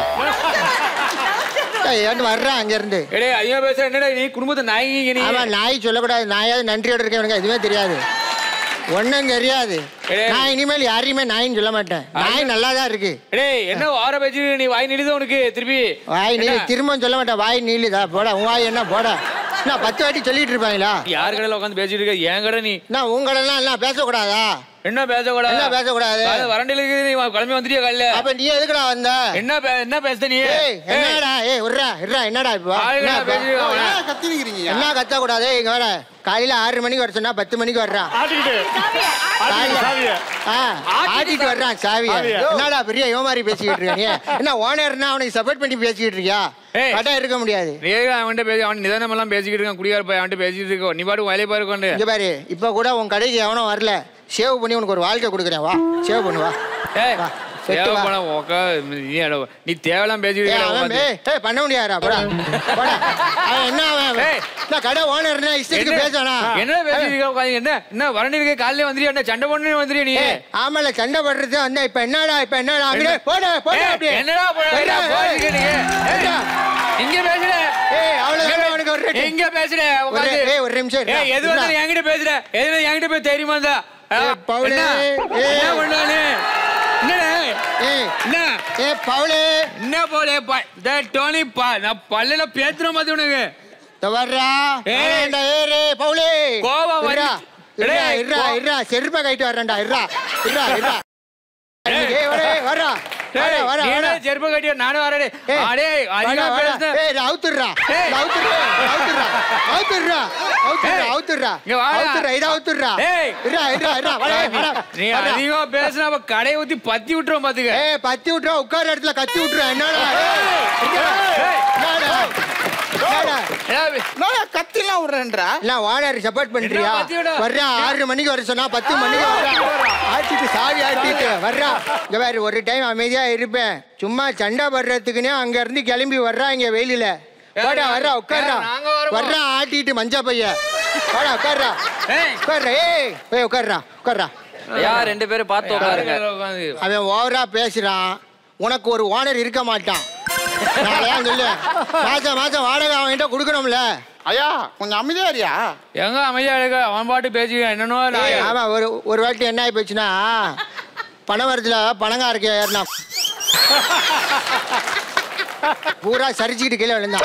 ஏய், ஏன்ட்டு வர்றான் அங்க இருந்து எடே அதிகமா பேசுற என்னடா நீ குடும்பத்தை நாய்ங்க நீ ஆமா நாய் சொல்லக்கூடாது நாயாவது நன்றியோட இருக்கவனுக்கு எதுவுமே தெரியாது ஒன்னும் தெரியாது நான் இனிமேல் யாரையுமே நாயின்னு சொல்ல மாட்டேன் நாய் நல்லா தான் இருக்கு டேய் என்ன வார பேச்சு நீ வாய் நிடுது உனக்கு திருப்பி வாய் நீ என்ன? திரும்ப சொல்ல மாட்டேன் வாய் நீளுதா போடா உன் வாய் என்ன போடா நான் பத்து வாட்டி சொல்லிட்டு இருப்பாங்களா யார் கடையில உட்காந்து பேசிட்டு இருக்க என் கடை நீ நான் உங்க கடலாம் எல்லாம் பேசக்கூடாதா என்ன பேசக்கூடாது என்ன பேசக்கூடாது? காலைல வரண்டையில இருக்குது நீ கிளம்பி வந்துட்டியா காலைல அப்ப நீ எதுக்குடா வந்த என்ன பே- என்ன பேசுத நீ ஏய் என்னடா ஏய் விட்றா விட்றா என்னடா இப்போ ஆளுங்க என்ன இப்போ? பேசிட்டு இருக்காங்க. என்ன கத்திக்கிறீங்க என்ன கத்த கூடாது இங்க வர காலையில ஆறு மணிக்கு வர சொன்னா பத்து மணிக்கு வர்றான் காலையில- ஆ, ஆட்டிட்டு வர்றான் சாவிய சாவியை. என்னடா பெரிய இவன் மாதிரி பேசிக்கிட்டு இருக்க நீ என்ன ஓனர்னா அவனுக்கு சப்போர்ட் பண்ணி பேசிக்கிட்டு இருக்கியா ஏய். கரெக்டா இருக்க முடியாது நீ ஏன் அவன்கிட்ட பேசி அவன் நிதானம் எல்லாம் பேசிக்கிட்டு இருக்கான் குடியார் போய் அவன்கிட்ட பேசிட்டு இருக்கோம் நீ பாட்டு வேலையை பாருக்கொண்டு இங்க பாரு இப்ப கூட உன் கடைக்கு எவனும் வரல சேவ் பண்ணி உனக்கு ஒரு வாழ்க்கை கொடுக்குறேன் வா சேவ் பண்ணு வா ஏய் வா, செட்டு வா. தேவைப்பட உக்கா நீ அட- நீ தேவையெல்லாம் பேசிட்டு ஏய், இருக்க அவன் உட்காந்து. ஏய், ஏய், பண்ண முடியாதா போடா போடா அவன் என்ன அவன் ஏய். நான் கடை ஓனர்னா இஷ்டத்துக்கு என்ன- பேசானா என்ன பேசிட்டு இருக்க உட்காந்து? என்ன என்ன வரண்டி இருக்க காலையில வந்துறியா என்ன சண்டை பண்ணு வந்துறியா நீ ஏய், ஆமால சண்டை படுறது வந்தா இப்ப என்னடா இப்ப என்னடா அப்படியே போட போட ஏய், அப்படியே என்னடா போட போடா, போறீங்க நீங்க போடா. இங்க பேசுற ஏய் அவ்வளவு அவனுக்கு ஒரு rate. எங்க பேசுற உட்காந்து ஒரு- ஏய், ஒரு நிமிஷம் இருடா. ஏய் எது வந்தாலும் என்கிட்ட பேசுற எது என்கிட்ட போய் தெரியுமா இருந்தா பவுலே, ஏய். என்ன பண்ணானு என்னடா ஏய் என்ன ஏ பவுலே என்ன போலே டேய் டோனி பா நான் பல்லுல பேத்துற மாதிரி உனக்கு இந்த வர்றா ஏய். வரேன்டா, ஏய் ரே, பவுலே கோவம் வந்து- இருடா, இருடா, டேய், இருடா, கோ- இருடா, செருப்பை கைட்டு வரேன்டா இருடா இருடா இருடா ஏய் வரே வரா டேய், வரா வரா நீ என்ன வரா செருப்பு கட்டியா நானும் வரேன் ஏய், அடே அதிகமா வாடா, வாடா. பேசுன ஏய், இதை அவுத்துடுறா. ஏய். இதை அவுத்துடுறா, அவுத்துடுறா, அவுத்துடுறா, அவுத்துடுறா, ஏய், அவுத்துடுறா. இங்க வாடா. அவுத்துடுறா, இதை அவுத்துடுறா. ஏய். இருடா, இருடா, இருடா, வாடா, வாடா, நீ வாடா. அதிகமா பேசுனா அப்ப கடையை ஊத்தி பத்தி விட்டுருவோம் பாத்துக்க ஏய், பத்தி விட்டுறா, உட்கார இடத்துல கத்தி விட்டுறா. என்னடா? ஏய், என்னடா? என்னடா? என்னடா? கத்திலாம் விடுறேன்றா இல்ல, ஓனர் support பண்றியா? என்ன பத்தி விட? வர்றா, ஆறு மணிக்கு வர சொன்னா பத்து மணிக்கு வர்றா. ஆட்டிட்டு, சாவி ஆட்டிட்டு, வர்றா. இங்க பாரு, ஒரு டைம் அமைதியா இருப்பேன் சும்மா சண்டை படுறதுக்குன்னே அங்க இருந்து கிளம்பி வர்றா இங்க வெயிலில வாடா வர்றா உட்கார்றா நாங்க வருவோம். வர்றா ஆட்டிட்டு மஞ்சா பைய வாடா உட்கார்றா ஏய். உட்கார்றா ஏய் ஏய் உட்கார்றா உட்கார்றா ஐயா ரெண்டு பேரும் பார்த்து உட்காருங்க அவன் ஓவரா பேசுறான் உனக்கு ஒரு ஓனர் இருக்க மாட்டான் நான் ஏன் சொல்லு மாசம் மாசம் வாடகை அவன்கிட்ட கொடுக்கணும்ல ஐயா கொஞ்சம் அமைதியா இருயா எங்க அமைதியா இருக்க அவன் பாட்டு பேசி என்னன்னோ நான் ஆமா ஒரு ஒரு வாட்டி என்ன ஆகி போச்சுன்னா பணவரத்துல பணங்காரருக்கு ஏறினா பூரா சரிச்சுக்கிட்டு கீழே விழுந்தான்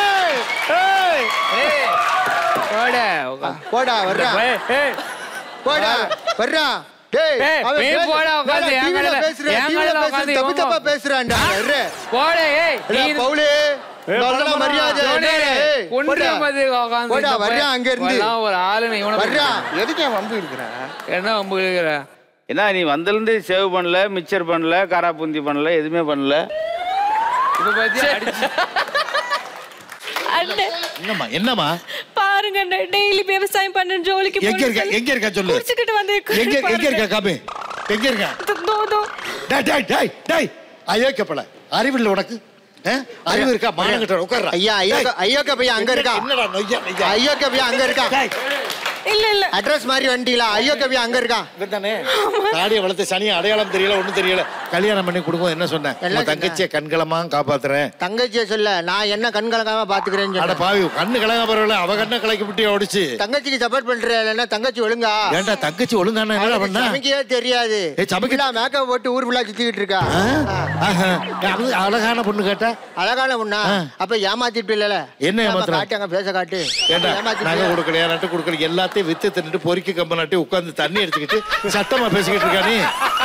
போட போடா வர்றா ஏய், ஏய். போடா வர்றா டேய் ஏய், அவன் நீ பேசு- போடா உட்காந்து, வேணா, என் TV ல கடையில- பேசுறேன், என் TV ல கடையில பேசுறேன், உட்காந்து தப்பு இவன் தப்பா பேசுறான்டா வர்றே. போட ஏய் நீ ஏய், பவுலு நல்ல மரியாதை டோனி, ஏய், கொன்று போடா. மதி உட்காந்து போடா, இந்த வர்றா பையன். அங்க இருந்து. இவன்லாம் ஒரு ஆளுன்னு இவனை வர்றா. எதுக்கு என் வம்பு இருக்கிற என்ன வம்பு இழுக்கிற என்ன நீ வந்திருந்து சேவ் பண்ணல மிக்சர் பண்ணல காரா பூந்தி பண்ணல எதுவுமே பண்ணல இப்ப பாத்தியா அடிச்சு என்னம்மா என்னம்மா பாருங்க டெய்லி விவசாயம் பண்ண ஜோலிக்கு எங்க இருக்க எங்க இருக்க சொல்லு குடிச்சுக்கிட்டு வந்து எங்க எங்க இருக்க காமி எங்க இருக்க தோ தோ டேய் டேய் டேய் டேய் அயோக்கியப்பல அறிவில்லை உனக்கு ஆ? அறிவு இருக்கா மானங்கிட்ட உட்கார்றா ஐயா ஐயோக்க ஐயோக்க பையன் அங்க இருக்கா என்னடா நொய்யா நொய்யா ஐயோக்க பையன் அங்க இருக்கா இல்ல இல்ல அட்ரஸ் மாதிரி வந்துட்டீங்களா ஐயோக்க பையன் அங்க இருக்கா தானே தாடியை வளர்த்து சனியை அடையாளம் தெரியல ஒண்ணும் தெரியல கல்யாணம் பண்ணி கொடுக்கும் என்ன சொன்னேன் என்ன உங்க தங்கச்சியை கண்களமா காப்பாத்துறேன் தங்கச்சிய சொல்ல நான் என்ன கண் கலங்காம பாத்துக்கிறேன்னு அட சொன்னேன். பாவி கண்ணு கலங்க பரவாயில்ல அவ கண்ணை கலக்கி விட்டு ஓடிச்சு தங்கச்சிக்கு சப்போர்ட் பண்றேன் தங்கச்சி ஒழுங்கா ஏன்டா தங்கச்சி ஒழுங்கான என்னடா அவளுக்கு பண்ணா சமைக்கவே தெரியாது ஏய், சமைக்க- ஃபுல்லா மேக்கப் போட்டு ஊர் ஃபுல்லா சுத்திக்கிட்டு இருக்கா ஆஹா. அது அழகான பொண்ணு கேட்டா அழகான பொண்ணா அப்ப ஏமாத்திட்டு இல்லல என்ன ஏமாத்துறா? காட்டு அங்க பேச காட்டு ஏண்டா ஏமாத்திட்டு நகை கொடுக்கலையா நட்டு கொடுக்கல எல்லாத்தையும் வித்து தின்னுட்டு பொறுக்கி கம்ப நாட்டி உட்காந்து தண்ணி எடுத்துக்கிட்டு சத்தமா பேசிக்கிட்டு இருக்கா நீ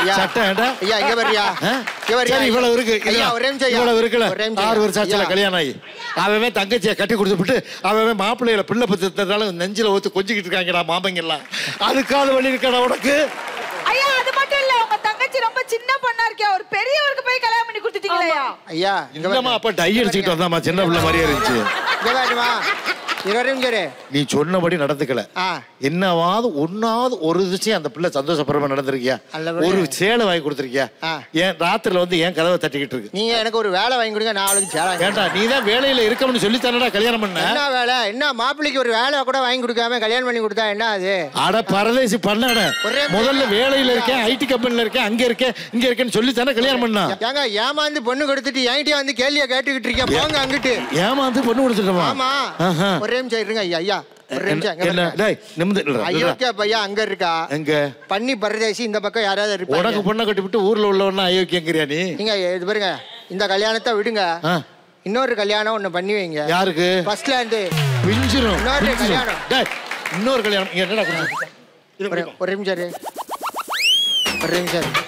ஐயா. சட்டை ஏண்டா ஐயா இங்க வர்றியா ஆ? இங்க வர்றியா சரி இவ்வளவு இருக்கு ஐயா இல்ல, ஒரே நிமிஷம் ஐயா. இவ்வளவு இருக்குல்ல ஒரே நிமிஷம் ஆறு ஐயா. வருஷம் ஆச்சுல ஐயா. கல்யாணம் ஆகி அவன் தங்கச்சியை கட்டி கொடுத்துட்டு அவன் மாப்பிள்ளையில பிள்ளை பத்திரத்தால நெஞ்சில ஊத்து கொஞ்சிக்கிட்டு இருக்காங்கடா மாமங்க எல்லாம் அதுக்காக வழி இருக்கடா உனக்கு ஐயா அது மட்டும் இல்ல உங்க தங்கச்சி ரொம்ப சின்ன பொண்ணா இருக்கே ஒரு பெரியவருக்கு போய் கல்யாணம் பண்ணி கொடுத்துட்டீங்களா ஐயா இங்க இல்லம்மா அப்ப டை அடிச்சுக்கிட்டு வந்தாமா சின்ன பிள்ளை மாதிரியே இருந்துச்சு இங்க வாடிமா இங்க வர இங்க இரு. நீ சொன்னபடி நடந்துக்கல ஆ என்னவாவது ஒன்னாவது ஒரு விஷயம் அந்த பிள்ளை சந்தோஷப்படுற நடந்திருக்கியா நல்லபடியா. ஒரு சேலை வாங்கி கொடுத்துருக்கியா ஆ. ஏன் ராத்திரில வந்து ஏன் கதவை தட்டிக்கிட்டு இருக்கு நீங்க எனக்கு ஒரு வேலை வாங்கி கொடுங்க நான் அவளுக்கு சேலை வாங்கி ஏன்டா நீ தான் வேலையில இருக்கணும்னு சொல்லி தானடா கல்யாணம் பண்ண என்ன வேலை என்ன மாப்பிள்ளைக்கு ஒரு வேலை கூட வாங்கி கொடுக்காம கல்யாணம் பண்ணி கொடுத்தா என்ன அது அட பரதேசி பண்ணாட ஒரே முதல்ல வேலையில இருக்கேன் ஐடி கம்பெனில இருக்கேன் அங்க இருக்கேன் இங்க இருக்கேன்னு சொல்லி தானே கல்யாணம் பண்ணா ஏங்க ஏமாந்து பொண்ணு கொடுத்துட்டு என்கிட்ட வந்து கேள்வியை கேட்டுக்கிட்டு இருக்கேன் போங்க அங்கிட்டு ஏமாந்து பொண்ணு கொடுத்துட்டோமா ஆமா ஆஹா. ஒரே நிமிஷம் இருங்க ஐயா ஐயா ஒரு நிமிஷம் இங்க என்ன பாருங்க. டேய் நிமிந்து நில்றா, நில்றா. அயோக்கியா பையா அங்க இருக்கா எங்க பண்ணி பரதேசி இந்த பக்கம் யாராவது உனக்கு இருப்பாங்க பொண்ணை கட்டி விட்டு ஊர்ல உள்ளவனா அயோக்கியங்கிறியா நீ நீங்க இது பாருங்க இந்த கல்யாணத்தை விடுங்க ஆ. இன்னொரு கல்யாணம் ஒண்ணு பண்ணி வைங்க யாருக்கு ஃபர்ஸ்ட்ல இருந்து பிஞ்சிரும் இன்னொரு பிஞ்சிரும். கல்யாணம். டேய் இன்னொரு கல்யாணம் இங்க என்னடா கொடுத்து ஒரு ஒரு நிமிஷம் இரு. ஒரு நிமிஷம் இரு.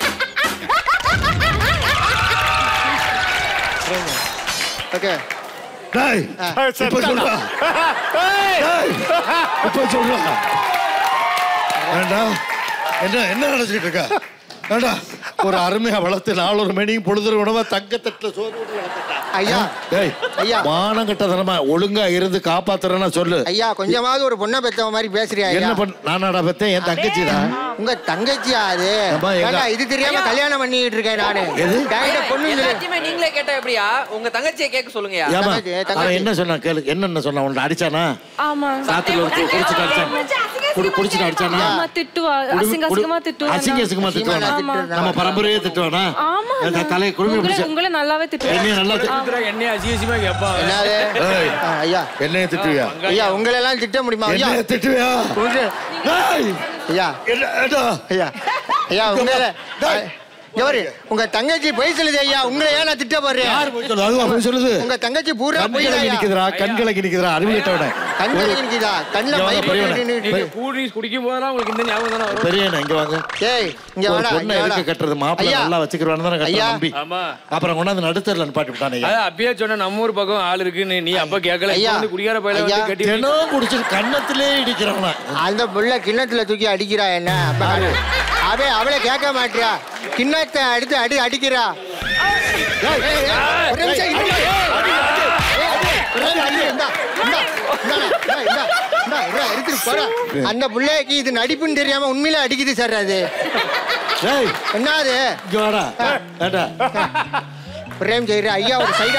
ஓகே டேய் ஆ. இப்ப சொல்றா டேய் இப்ப சொல்றா ஏண்டா என்ன என்ன நினைச்சிட்டு இருக்க ஏண்டா ஒரு அருமையா வளர்த்து நாலொரு மணியும் பொழுது உணவா தங்கத்தட்டுல சோறு போட்டு வளர்த்துட்டா. ஐயா டேய் ஐயா. மானம் கட்டதனமா ஒழுங்கா இருந்து காப்பாத்துறேன்னா சொல்லு ஐயா கொஞ்சமாவது ஒரு பொண்ணை பெத்தவ மாதிரி பேசுறியா ஐயா என்ன பண்ண நானாடா பத்தேன் என் தங்கச்சி தான் உங்க தங்கச்சியா அது அம்மா, எங்க- ஏண்டா, இது தெரியாம கல்யாணம் பண்ணிட்டு இருக்கேன் நானு எது? கையில பொண்ணு இல்லை. எல்லாத்தையுமே நீங்களே கேட்டா எப்படியா உங்க தங்கச்சியை கேட்க சொல்லுங்கயா ஏமா தங்கச்சி, தங்கச்சி. அவன் என்ன சொன்னான் கேளு என்னென்ன சொன்னான் உன்னை அடிச்சானா ஆமா சாத்துல ஒரு கு- குடிச்சிட்டு அடிச்சான் குடி குடிச்சிட்டு அடிச்சானா ஆமா திட்டுவா குடு- அசிங்க குடு- அசிங்கமா திட்டுவா அசிங்க அசிங்கமா திட்டுவானா ஆமா. நம்ம பரம்பரையே திட்டுவானா ஆமா அந்த தலையை குடுமி உங்களை பிடிச்ச உங்களை நல்லாவே திட்டுவா என்னைய நல்லா திட்டு என்னைய அசிங்கமா கேப்பா என்னது? ஏய், ஆ, ஐயா என்னைய திட்டுவியா ஐயா உங்களை எல்லாம் திட்ட முடியுமா ஐயா என்னைய திட்டுவியா உங்க- ஏய், ஐயா என்ன- ஏடா. ஐயா ஐயா உங்களை எவரு உங்க தங்கச்சி பொய் சொல்லுது ஐயா உங்களை ஏன் நான் திட்ட போறேன் யார் போய் சொல்லுது அதுவா போய் சொல்லுது உங்க தங்கச்சி பூரா பொய் கண்களை ஐயா நிக்குதுடா கண்களை நிக்குதுடா அறிவிட்டவன கண்கள் நிக்குதா கண்ணுல இங்க மை வாங்க, பெரியவனே. நின்னு- நீங்க கூல் ட்ரிங்க்ஸ் குடிக்கும் போதெல்லாம் உங்களுக்கு இந்த ஞாபகம் தானே வரும் பெரியண்ணா இங்க வாங்க ஏய் இங்க ஒரு வாடா பொண்ணை இங்க வாடா எதுக்கு கட்டுறது மாப்பிள்ளை ஐயா. நல்லா வச்சுக்கிறவான்னு தானே கட்டுற ஐயா. நம்பி ஆமா அப்புறம் கொண்டாந்து நடுத்தரில் நிப்பாட்டி விட்டானே அதான் அப்பயே சொன்ன நம்ம ஊர் பக்கம் ஆள் இருக்குன்னு நீ அப்ப கேட்கல ஐயா. இப்ப வந்து குடிகார பையில ஐயா. வந்து கட்டி தினம் குடிச்சிட்டு கண்ணத்திலே இடிக்கிறவனா அந்த புள்ள கிண்ணத்துல தூக்கி அடிக்கிறா என்ன அப்ப அவ அவளை கேட்க மாட்டியா கிண்ணத்தை எடுத்து அடி அடிக்கிறா ஏய், ஏய், ஏய், ஒரு நிமிஷம் இரு. ஏய், ஏய், ஒரு நிமிஷம் இரு. இந்தா, இந்தா, இந்தாண்ணே, இந்தா, இந்தா, இந்தா, இந்தா, எடுத்துட்டு போடா. அந்த புள்ளைக்கு இது நடிப்புன்னு தெரியாம உண்மையில அடிக்குது சார் அது ஏய் என்ன அது இங்க வாடா ஏண்டா பிரேம் செய்யற ஐயா ஒரு சைடா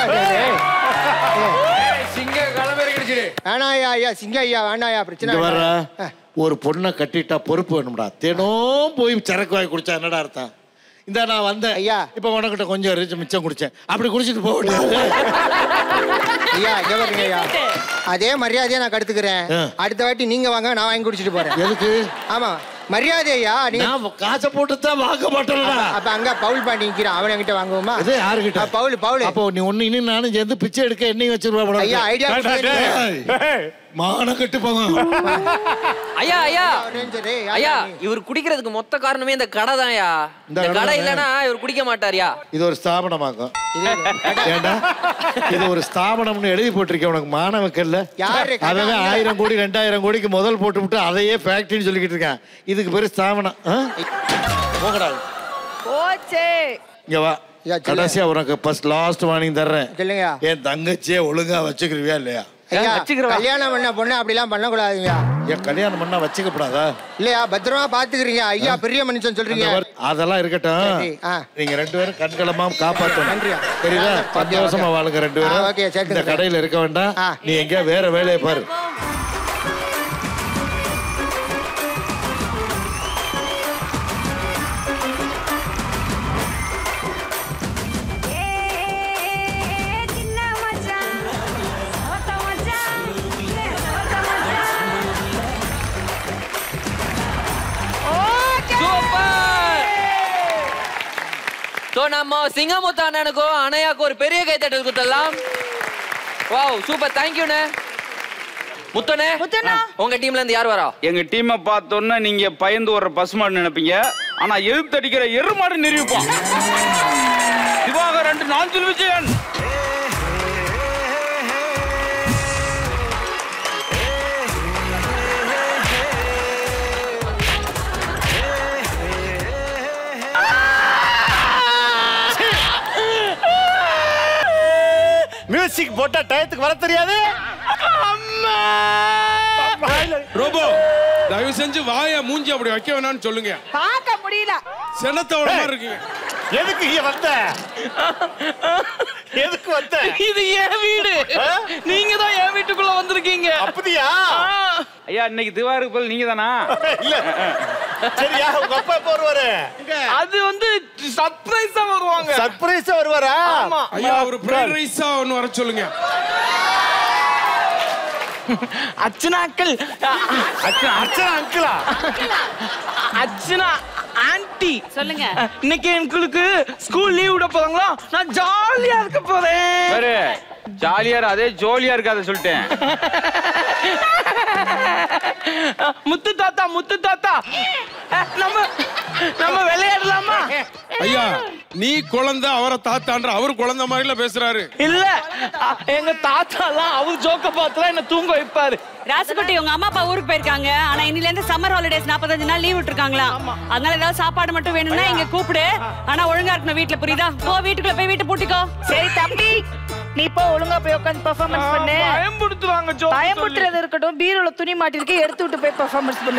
சிங்க கிளம்பி கிடைச்சிரு வேணா ஐயா ஐயா சிங்க ஐயா வேணா ஐயா பிரச்சனை இங்க வர்ற வேண்டாம். ஒரு பொண்ணை கட்டிட்டா பொறுப்பு வேணும்டா தினம் போய் சரக்கு வாங்கி குடிச்சா என்னடா அர்த்தம் இந்த நான் வந்தேன் ஐயா. இப்ப உனக்கிட்ட கொஞ்சம் இருந்துச்சு மிச்சம் குடிச்சேன் அப்படி குடிச்சிட்டு போக முடியாது ஐயா இங்க பாருங்க ஐயா அதே மரியாதையை நான் கடுத்துக்கிறேன் ஆ. அடுத்த வாட்டி நீங்க வாங்க நான் வாங்கி குடிச்சிட்டு போறேன் எதுக்கு ஆமா மரியாதை ஐயா நீங்க நான் காசை போட்டு தான் வாங்க மாட்டேன்டா அப்ப அங்க பவுல் பாண்டி நிக்கிறான் அவன் என்கிட்ட வாங்குவோமா இது யாருகிட்ட ஆ, பவுல் பவுல் அப்போ நீ ஒண்ணு இன்னும் நானும் சேர்ந்து பிச்சை எடுக்க எண்ணெய் வச்சிருவா போல ஐயா இருக்கு. ஐடியா ஏய், மானம் கட்டு போங்க ஐயா ஐயா ரேஞ்சர் ஐயா இவர் குடிக்கிறதுக்கு மொத்த காரணமே இந்த கடை தான்யா இந்த இந்த கடை கடை தானே. இல்லனா இவர் குடிக்க மாட்டாருயா இது ஒரு ஸ்தாபனமாக்கும் ஏண்டா இது ஒரு ஸ்தாபனம்னு எழுதி போட்டிருக்கேன் உனக்கு மாணவக்கல்ல யாரு கடை? அதவே ஆயிரம் கோடி ரெண்டாயிரம் கோடிக்கு முதல் போட்டு விட்டு அதையே ஃபேக்டரின்னு சொல்லிக்கிட்டு இருக்கேன் இதுக்கு பேரு ஸ்தாபனம் ஆ? போங்கடா போச்சே இங்க வா ஐயா, சொல்லு. கடைசியா உனக்கு ஃபர்ஸ்ட் லாஸ்ட் வார்னிங் தர்றேன் சொல்லுங்க என் தங்கச்சியே ஒழுங்கா வச்சுக்கிருவியா இல்லையா ஐயா வச்சுக்கிறவா? கல்யாணம் பண்ண பொண்ணு அப்படிலாம் பண்ணக்கூடாதுங்க என் கல்யாணம் பண்ணா வச்சுக்கப்படாதா இல்லையா பத்திரமா பாத்துக்கிறீங்க ஐயா பெரிய மனுஷன் சொல்றீங்க அந்த மாதிரி- அதெல்லாம் இருக்கட்டும் சரி, ஆ. நீங்க ரெண்டு பேரும் கண்களமா காப்பாத்தணும் நன்றியா. தெரியுதா ஓகே, சந்தோஷமா ஓகே. வாழுங்க ரெண்டு ஆ, பேரும் ஓகே, சேர்த்துக்கிறேன். இந்த கடையில இருக்க வேண்டாம் ஆ. நீ எங்கேயா வேற வேலையை பாரு சூப்பர் சோ நம்ம சிங்கமுத்து அண்ணனுக்கும் அணையாக்கும் ஒரு பெரிய கைத்தட்டல் குத்தலாம் வாவ் சூப்பர் தேங்க்யூண்ணே முத்தனே உங்க டீம்ல இருந்து யார் வரா எங்க டீமை பார்த்தோன்னா நீங்க பயந்து வர்ற பசுமாடு நினைப்பீங்க ஆனா எதிர்த்து அடிக்கிற எருமாடு நிரூபிப்பான் திவாகர் ரெண்டு நாஞ்சில் விஜயன் மியூசிக் போட்டா டயத்துக்கு வர தெரியாது ரோபோ தயவு செஞ்சு வாய மூஞ்சி அப்படி வைக்க வேணாம்னு சொல்லுங்க பார்க்க முடியல செனத்தோட மாதிரி இருக்கீங்க எதுக்கு இங்க வந்த எதுக்கு வந்த இது என் வீடு நீங்க தான் என் வீட்டுக்குள்ள வந்திருக்கீங்க அப்படியா ஐயா இன்னைக்கு திவாருக்கு போல் நீங்க தானா இல்ல சரியா உங்க அப்பா எப்போ வருவாரு அது வந்து சர்ப்ரைஸா வருவாங்க சர்ப்ரைஸா வருவாரா ஆமா. ஐயா ஒரு ஃப்ரைட் ரைஸா ஒன்னு வர சொல்லுங்க அர்ச்சனா அங்கிள் அர்ச்சனா அர்ச்சனா அங்கிளா அர்ச்சனா ஆன்ட்டி சொல்லுங்க இன்னைக்கு எங்களுக்கு ஸ்கூல் லீவ் விட போறாங்களா நான் ஜாலியா இருக்க போறேன் பாரு ஜாலியா இரு, அதே ஜோலியா இருக்காத சொல்லிட்டேன் முத்து தாத்தா முத்து தாத்தா அஹ், நம்ம நம்ம விளையாடலாமா ஐயா நீ குழந்தை அவரை தாத்தான்ற அவர் குழந்தை மாதிரில பேசுறாரு இல்ல அ- எங்க தாத்தா எல்லாம் அவர் ஜோக்க பார்த்துலாம் என்ன தூங்க வைப்பாரு ராசுகுட்டி உங்க அம்மா அப்பா ஊருக்கு போயிருக்காங்க ஆனா இன்னில இருந்து சம்மர் ஹாலிடேஸ் 45 நாள் லீவ் விட்டுருக்காங்களா அதனால ஏதாவது சாப்பாடு மட்டும் வேணும்னா இங்க கூப்பிடு ஆனா ஒழுங்கா இருக்கணும் வீட்ல புரியுதா போ வீட்டுக்குள்ள போய் வீட்டை பூட்டிக்கோ சரி தம்பி நீ போ ஒழுங்கா போய் உட்காந்து பெர்ஃபார்மன்ஸ் பண்ணு பயம்படுத்துவாங்க ஜோ பயமுட்டுறது இருக்கட்டும் பீரோல துணி மாட்டிருக்கு எடுத்து விட்டு போய் பெர்ஃபார்மன்ஸ் பண்ணு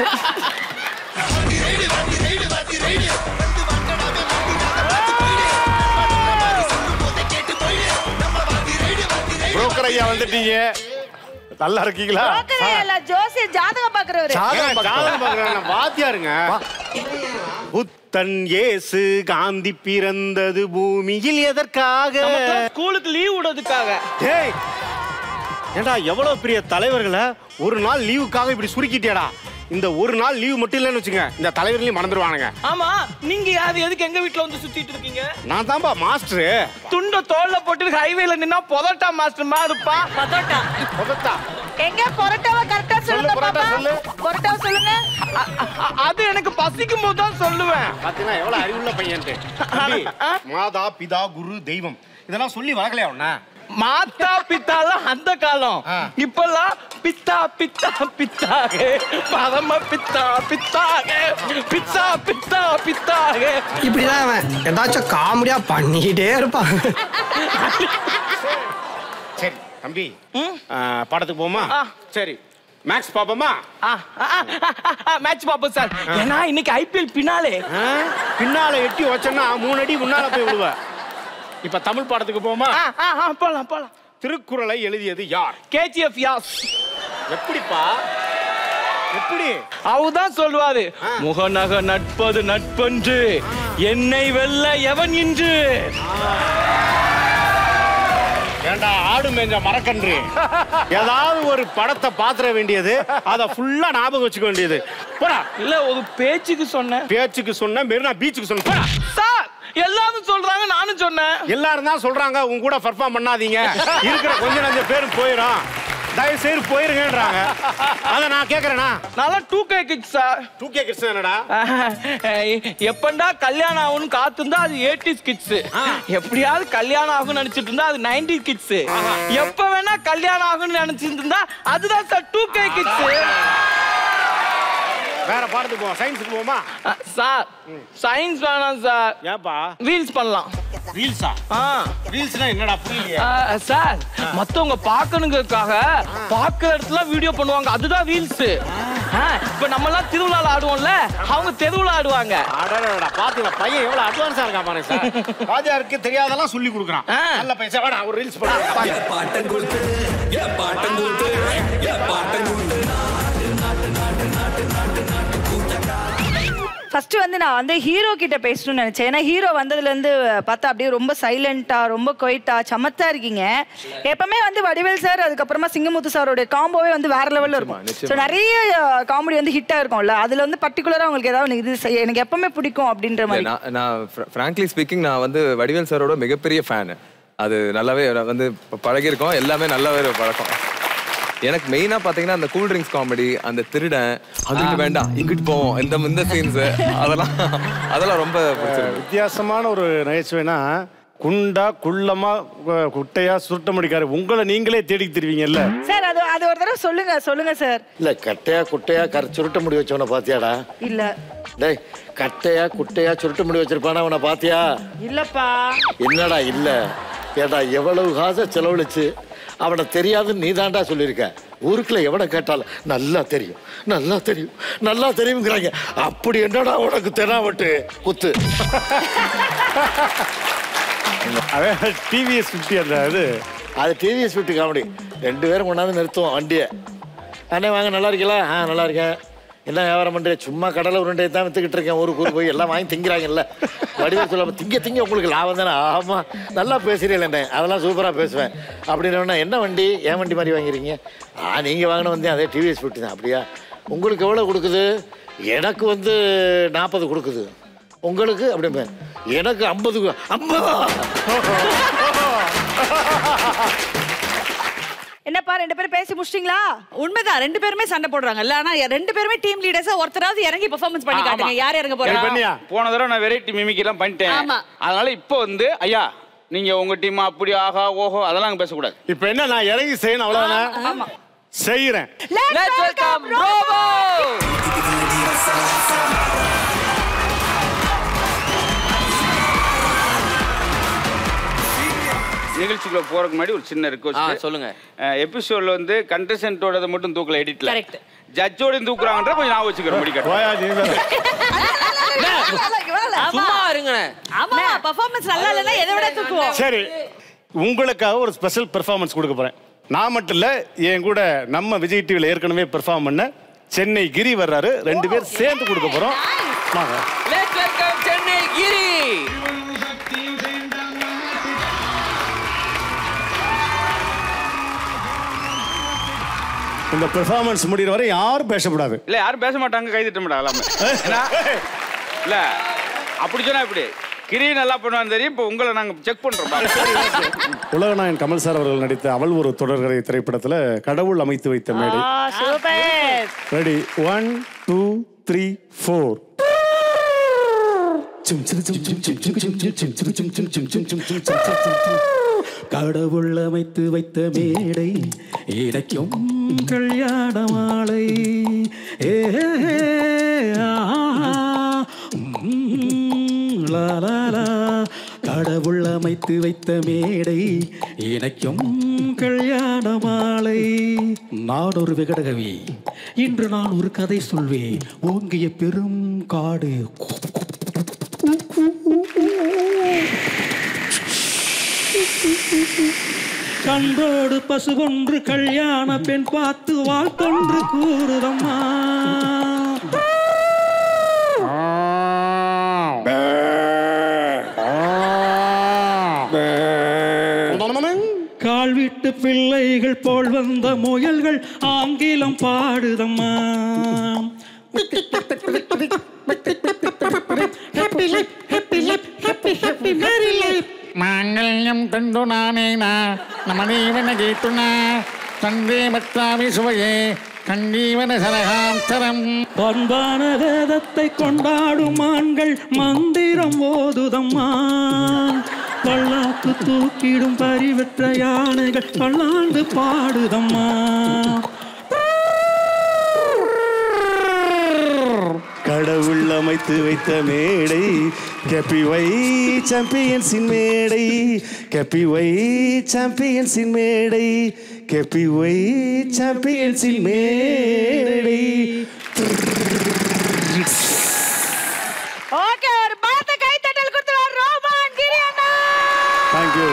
புரோக்கர் ஐயா வந்துட்டீங்க நல்லா இருக்கீங்களா பார்க்கவே இல்ல ஜோசிய ஜாதகம் பாக்குறவரு ஜாதகம் ஜாதகம் பார்க்கறேன் வாத்தியாருங்க புத்தன் இயேசு காந்தி பிறந்தது பூமியில் எதற்காக ஸ்கூலுக்கு லீவ் விடுறதுக்காக டேய் ஏண்டா எவ்வளவு பெரிய தலைவர்களை ஒரு நாள் லீவுக்காக இப்படி சுருக்கிட்டியாடா இந்த ஒரு நாள் லீவு மட்டும் இல்லைன்னு வச்சுங்க இந்த தலைவர்களையும் மறந்துடுவானுங்க ஆமா நீங்க யாரு எதுக்கு எங்க வீட்ல வந்து சுத்திட்டு இருக்கீங்க நான் தான்பா மாஸ்டரு துண்ட தோல்ல போட்டு ஹைவேல நின்னா பொதட்டா மாஸ்டர் மாதிரி இருப்பா பதோட்டா புதத்தா எங்க பொரோட்டாவை கரெக்டா சொல்லுங்க பரோட்டா பாப்பா சொல்லு. பொரோட்டாவை சொல்லுங்க அது எனக்கு பசிக்கும் போது தான் சொல்லுவேன் பாத்தீங்கன்னா எவ்வளவு அறிவுள்ள பையன்ட்டு தம்பி, மாதா பிதா குரு தெய்வம் இதெல்லாம் சொல்லி வளர்க்கலையா உன்ன மாத்தா பித்தாலாம் அந்த காலம் இப்பெல்லாம் பித்தா பித்தா பித்தாக பரம பித்தா பித்தாக பித்தா பித்தா பித்தாக இப்படிதான் அவன் ஏதாச்சும் காமெடியா பண்ணிக்கிட்டே இருப்பான் சரி தம்பி ஆ, படத்துக்கு போமா சரி மேக்ஸ் பாப்போமா மேட்ச் பாப்போம் சார் ஏன்னா இன்னைக்கு ஐபிஎல் பின்னாலே ஆ? பின்னால எட்டி வச்சோன்னா மூணு அடி முன்னால போய் விடுவ இப்ப தமிழ் படத்துக்கு போமா போலாம் போலாம் திருக்குறளை எழுதியது யார் கேஜிஎஃப் யாஸ் எப்படிப்பா எப்படி அவர்தான் சொல்லுவாரு முகநக நட்பது நட்பன்று என்னை வெல்ல எவன் இன்று ஏண்டா ஆடு மேஞ்ச மரக்கன்று ஏதாவது ஒரு படத்தை பாத்திர வேண்டியது அதை ஃபுல்லா ஞாபகம் வச்சுக்க வேண்டியது போடா இல்ல ஒரு பேச்சுக்கு சொன்னேன் பேச்சுக்கு சொன்ன மெரினா பீச்சுக்கு சொன்ன போடா சார் எல்லாரும் சொல்றாங்க நானும் சொன்னேன் எல்லாரும் தான் சொல்றாங்க உங்க கூட பர்ஃபார்ம் பண்ணாதீங்க இருக்கிற கொஞ்ச நஞ்ச பேரும் போயிடும் தயவு செய்து போயிருங்கன்றாங்க அதை நான் கேக்குறேனா நல்லா two K kids sir two K kids என்னடா எப்பண்டா கல்யாணம் ஆகும்னு காத்திருந்தா அது எயிட்டிஸ் கிட்ஸ் எப்படியாவது கல்யாணம் ஆகும்னு நினைச்சிட்டு இருந்தா அது நைன்டி கிட்ஸ் எப்ப வேணா கல்யாணம் ஆகும்னு நினைச்சிட்டு இருந்தா அதுதான் சார் டூ கே கிட்ஸ் வேற பாடத்துக்கு போவோம் சயின்ஸுக்கு போவோமா சார் சயின்ஸ் வேணாம் சார் ஏப்பா ரீல்ஸ் பண்ணலாம் ரீல்ஸா ஆ ரீல்ஸ்னா என்னடா புரியலையே ஆ, சார் மத்தவங்க பார்க்கணுங்கிறதுக்காக பார்க்குற இடத்துல வீடியோ பண்ணுவாங்க அதுதான் ரீல்ஸ் இப்ப நம்ம எல்லாம் திருவிழால ஆடுவோம்ல அவங்க தெருவுல ஆடுவாங்க அடடடா பாத்துங்க பையன் எவ்வளவு அட்வான்ஸா இருக்கா பாருங்க சார் ராஜாருக்கு தெரியாதெல்லாம் சொல்லி கொடுக்குறான் நல்ல பைசா வேணா ஒரு ரீல்ஸ் பண்ணு பாட்டம் கொடுத்து ஏ பாட்டம் கொடுத்து ஏ பாட்டம் கொடுத்து ஃபர்ஸ்ட் வந்து நான் வந்து ஹீரோ கிட்ட பேசணும்னு நினைச்சேன் ஏன்னா ஹீரோ வந்ததுல இருந்து பார்த்தா அப்படியே ரொம்ப சைலண்டா ரொம்ப கொயிட்டா சமத்தா இருக்கீங்க எப்பவுமே வந்து வடிவேல் சார் அதுக்கப்புறமா சிங்கமுத்து சாரோட காம்போவே வந்து வேற லெவல்ல இருக்கும் நிச்சயமா. ஸோ நிறைய காமெடி வந்து ஹிட்டா இருக்கும்ல அதுல வந்து பர்டிகுலரா உங்களுக்கு ஏதாவது இது செய்- எனக்கு எப்பவுமே பிடிக்கும் அப்படின்ற இல்ல, மாதிரி நான் நான் ஃப்ராங்க்லி ஸ்பீக்கிங் நான் வந்து வடிவேல் சாரோட மிகப்பெரிய ஃபேன் அது நல்லாவே நான் வந்து ப- பழகியிருக்கோம் எல்லாமே நல்லாவே பழக்கம் எனக்கு மெயினா பாத்தீங்கன்னா அந்த கூல் ட்ரிங்க்ஸ் காமெடி அந்த திருடன் அதுக்கு வேண்டாம் இங்கிட்டு போவோம் இந்த இந்த சீன்ஸ் அதெல்லாம் அதெல்லாம் ரொம்ப பிடிச்சிருக்கு வித்தியாசமான ஒரு நகைச்சுவைனா குண்டா குள்ளமா கு- குட்டையா சுருட்ட முடிக்காரு உங்களை நீங்களே தேடி திருவீங்கல்ல சார் அது அது ஒரு தடவை சொல்லுங்க சொல்லுங்க சார் இல்ல கட்டையா குட்டையா கரை சுருட்ட முடி வச்சவன பாத்தியாடா இல்ல டேய் கட்டையா குட்டையா சுருட்ட முடி வச்சிருப்பானா அவனை பாத்தியா இல்லப்பா என்னடா இல்ல ஏடா எவ்வளவு காசை செலவழிச்சு அவனை தெரியாதுன்னு நீ தாண்டா சொல்லியிருக்க ஊருக்குள்ள எவனை கேட்டாலும் நல்லா தெரியும் நல்லா தெரியும் நல்லா தெரியுங்கிறாங்க அப்படி என்னடா உனக்கு தெனாவட்டு குத்து டிவிஎஸ் ஃபிஃப்டி அந்த இது அது டிவிஎஸ் ஃபிஃப்டி காமெடி ரெண்டு பேரும் கொண்டாந்து நிறுத்துவோம் வண்டியை அண்ணே வாங்க நல்லா இருக்கீங்களா ஆ நல்லா இருக்கேன் என்ன வியாபாரம் பண்ணுறேன் சும்மா கடலை உருண்டையை தான் வித்துக்கிட்டு இருக்கேன் ஊருக்கு ஊர் போய் எல்லாம் வாங்கி திங்கிறாங்கல்ல வடிவம் சொல்லாம திங்க திங்க உங்களுக்கு லாபம் தானே ஆமாம் நல்லா பேசுறீங்களே என்ன அதெல்லாம் சூப்பராக பேசுவேன் அப்படின்னு என்ன வண்டி ஏன் வண்டி மாதிரி வாங்கிறீங்க ஆ நீங்கள் வாங்கின வந்தேன் அதே டிவிஎஸ் ஃபிஃப்டி தான் அப்படியா உங்களுக்கு எவ்வளோ கொடுக்குது எனக்கு வந்து நாற்பது கொடுக்குது உங்களுக்கு அப்படி எனக்கு ஐம்பது ஐம்பதா என்னப்பா ரெண்டு பேரும் பேசி முடிச்சிட்டீங்களா உண்மைதான் ரெண்டு பேருமே சண்டை போடுறாங்கல்ல ஆனா ரெண்டு பேருமே டீம் லீடர்ஸா ஒருத்தராவது இறங்கி பெர்ஃபார்மன்ஸ் பண்ணி ஆமா. காட்டுங்க யார் இறங்க போறா போன தடவை நான் வெரைட்டி மிமிக் எல்லாம் பண்ணிட்டேன் ஆமா. அதனால இப்போ வந்து ஐயா நீங்க உங்க டீம் அப்படி ஆகா ஓஹோ அதெல்லாம் அங்க பேசக்கூடாது இப்போ என்ன நான் இறங்கி செய்யணும் அவ்வளவுதானே செய்யறேன் Let's welcome Robo! நிகழ்ச்சிக்குள்ள போறதுக்கு முன்னாடி ஒரு சின்ன ரிக்வஸ்ட் ஆ, சொல்லுங்க. எபிசோட்ல வந்து கண்டஸ்டன்ட்டோட மட்டும் தூக்கல எடிட்ல கரெக்ட் ஜட்ஜோட தூக்குறாங்கன்ற கொஞ்சம் நான் வச்சுக்கிறேன் முடிக்கட்டும் சும்மா இருங்க ஆமா பெர்ஃபார்மன்ஸ் நல்லா இல்லைன்னா எதை விட தூக்குவோம் சரி உங்களுக்காக ஒரு ஸ்பெஷல் பெர்ஃபார்மன்ஸ் கொடுக்க போறேன் நான் மட்டும் இல்ல என் கூட நம்ம விஜய் டிவில ஏற்கனவே பெர்ஃபார்ம் பண்ண சென்னை கிரி வர்றாரு ரெண்டு பேர் சேர்ந்து கொடுக்க போறோம் வாங்க Let's welcome சென்னை கிரி இந்த பெர்ஃபார்மன்ஸ் முடிகிற வரை யாரும் பேசக்கூடாது இல்ல யாரும் பேச மாட்டாங்க கை திட்ட மாட்டாங்க எல்லாமே ஏன்னா, இல்ல அப்படி சொன்னா இப்படி கிரி நல்லா பண்ணுவான்னு தெரியும் இப்போ உங்களை நாங்க செக் பண்றோம் பாருங்க. உலகநாயகன் கமல் சார் அவர்கள் நடித்த அவள் ஒரு தொடர்கதை திரைப்படத்துல கடவுள் அமைத்து வைத்த மேடை super ready one two three four கடவுள் அமைத்து வைத்த மேடை இறைக்கும் கல்யாண மாலை ஏ ஆ, ம், லா, லா, லா. கடவுள் அமைத்து வைத்த மேடை இணைக்கும் கல்யாண மாலை நான் ஒரு விகடகவி இன்று நான் ஒரு கதை சொல்வேன் ஓங்கிய பெரும் காடு கன்றோடு பசு ஒன்று கல்யாண பெண் பார்த்து வாழ்த்தொன்று கூறுதம்மா கால் விட்டு பிள்ளைகள் போல் வந்த முயல்கள் ஆங்கிலம் பாடுதம்மா మాంగళ్యం తండు నానేనా నమదేవన గీతునా తండ్రి భక్తావి సువయే கண்டீவன சரகாந்தரம் பண்பான வேதத்தை கொண்டாடும் ஆண்கள் மந்திரம் ஓதுதம்மா பல்லாக்கு தூக்கிடும் பரிவற்ற யானைகள் பல்லாண்டு பாடுதம்மா கடவுள் அமைத்து வைத்த மேடை கெப்பிவை சாம்பியன்ஸின் மேடை கெப்பிவை சாம்பியன்ஸின் மேடை கெப்பிவை சாம்பியன்ஸின் மேடை ஓகே ஒரு பலத்த கைத்தட்டல் கொடுத்துருவார் ரோமான் கிரி அண்ணா தேங்க்யூ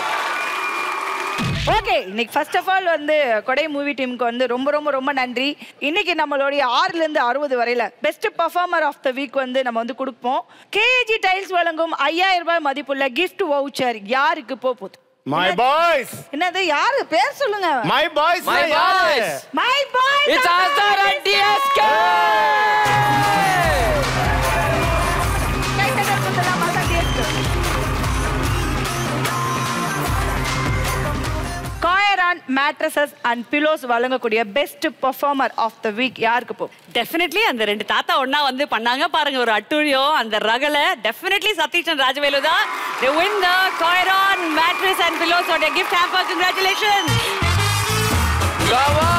ஓகே இன்னைக்கு ஃபர்ஸ்ட் ஆஃப் ஆல் வந்து கொடை மூவி டீமுக்கு வந்து ரொம்ப ரொம்ப ரொம்ப நன்றி இன்னைக்கு நம்மளுடைய ஆறுல இருந்து அறுபது வரையில best performer of the week வந்து நம்ம வந்து கொடுப்போம் கேஜி டைல்ஸ் வழங்கும் ஐயாயிரம் ரூபாய் மதிப்புள்ள கிஃப்ட் வவுச்சர் யாருக்கு போக போகுது மை பாய்ஸ் என்னது யாரு பேர் சொல்லுங்க my boys My boys. My boy It's Azhar and DSK! காயரான் மேட்ரஸஸ் அண்ட் பிலோஸ் வழங்கக்கூடிய best performer of the week யாருக்கு போ டெஃபினெட்லி அந்த ரெண்டு தாத்தா ஒண்ணா வந்து பண்ணாங்க பாருங்க ஒரு அட்டுழியம் அந்த ரகல டெஃபினெட்லி சதீஷ் அண்ட் ராஜவேலு தான் they win the Coiron mattress and pillows on their gift hamper congratulations Bravo!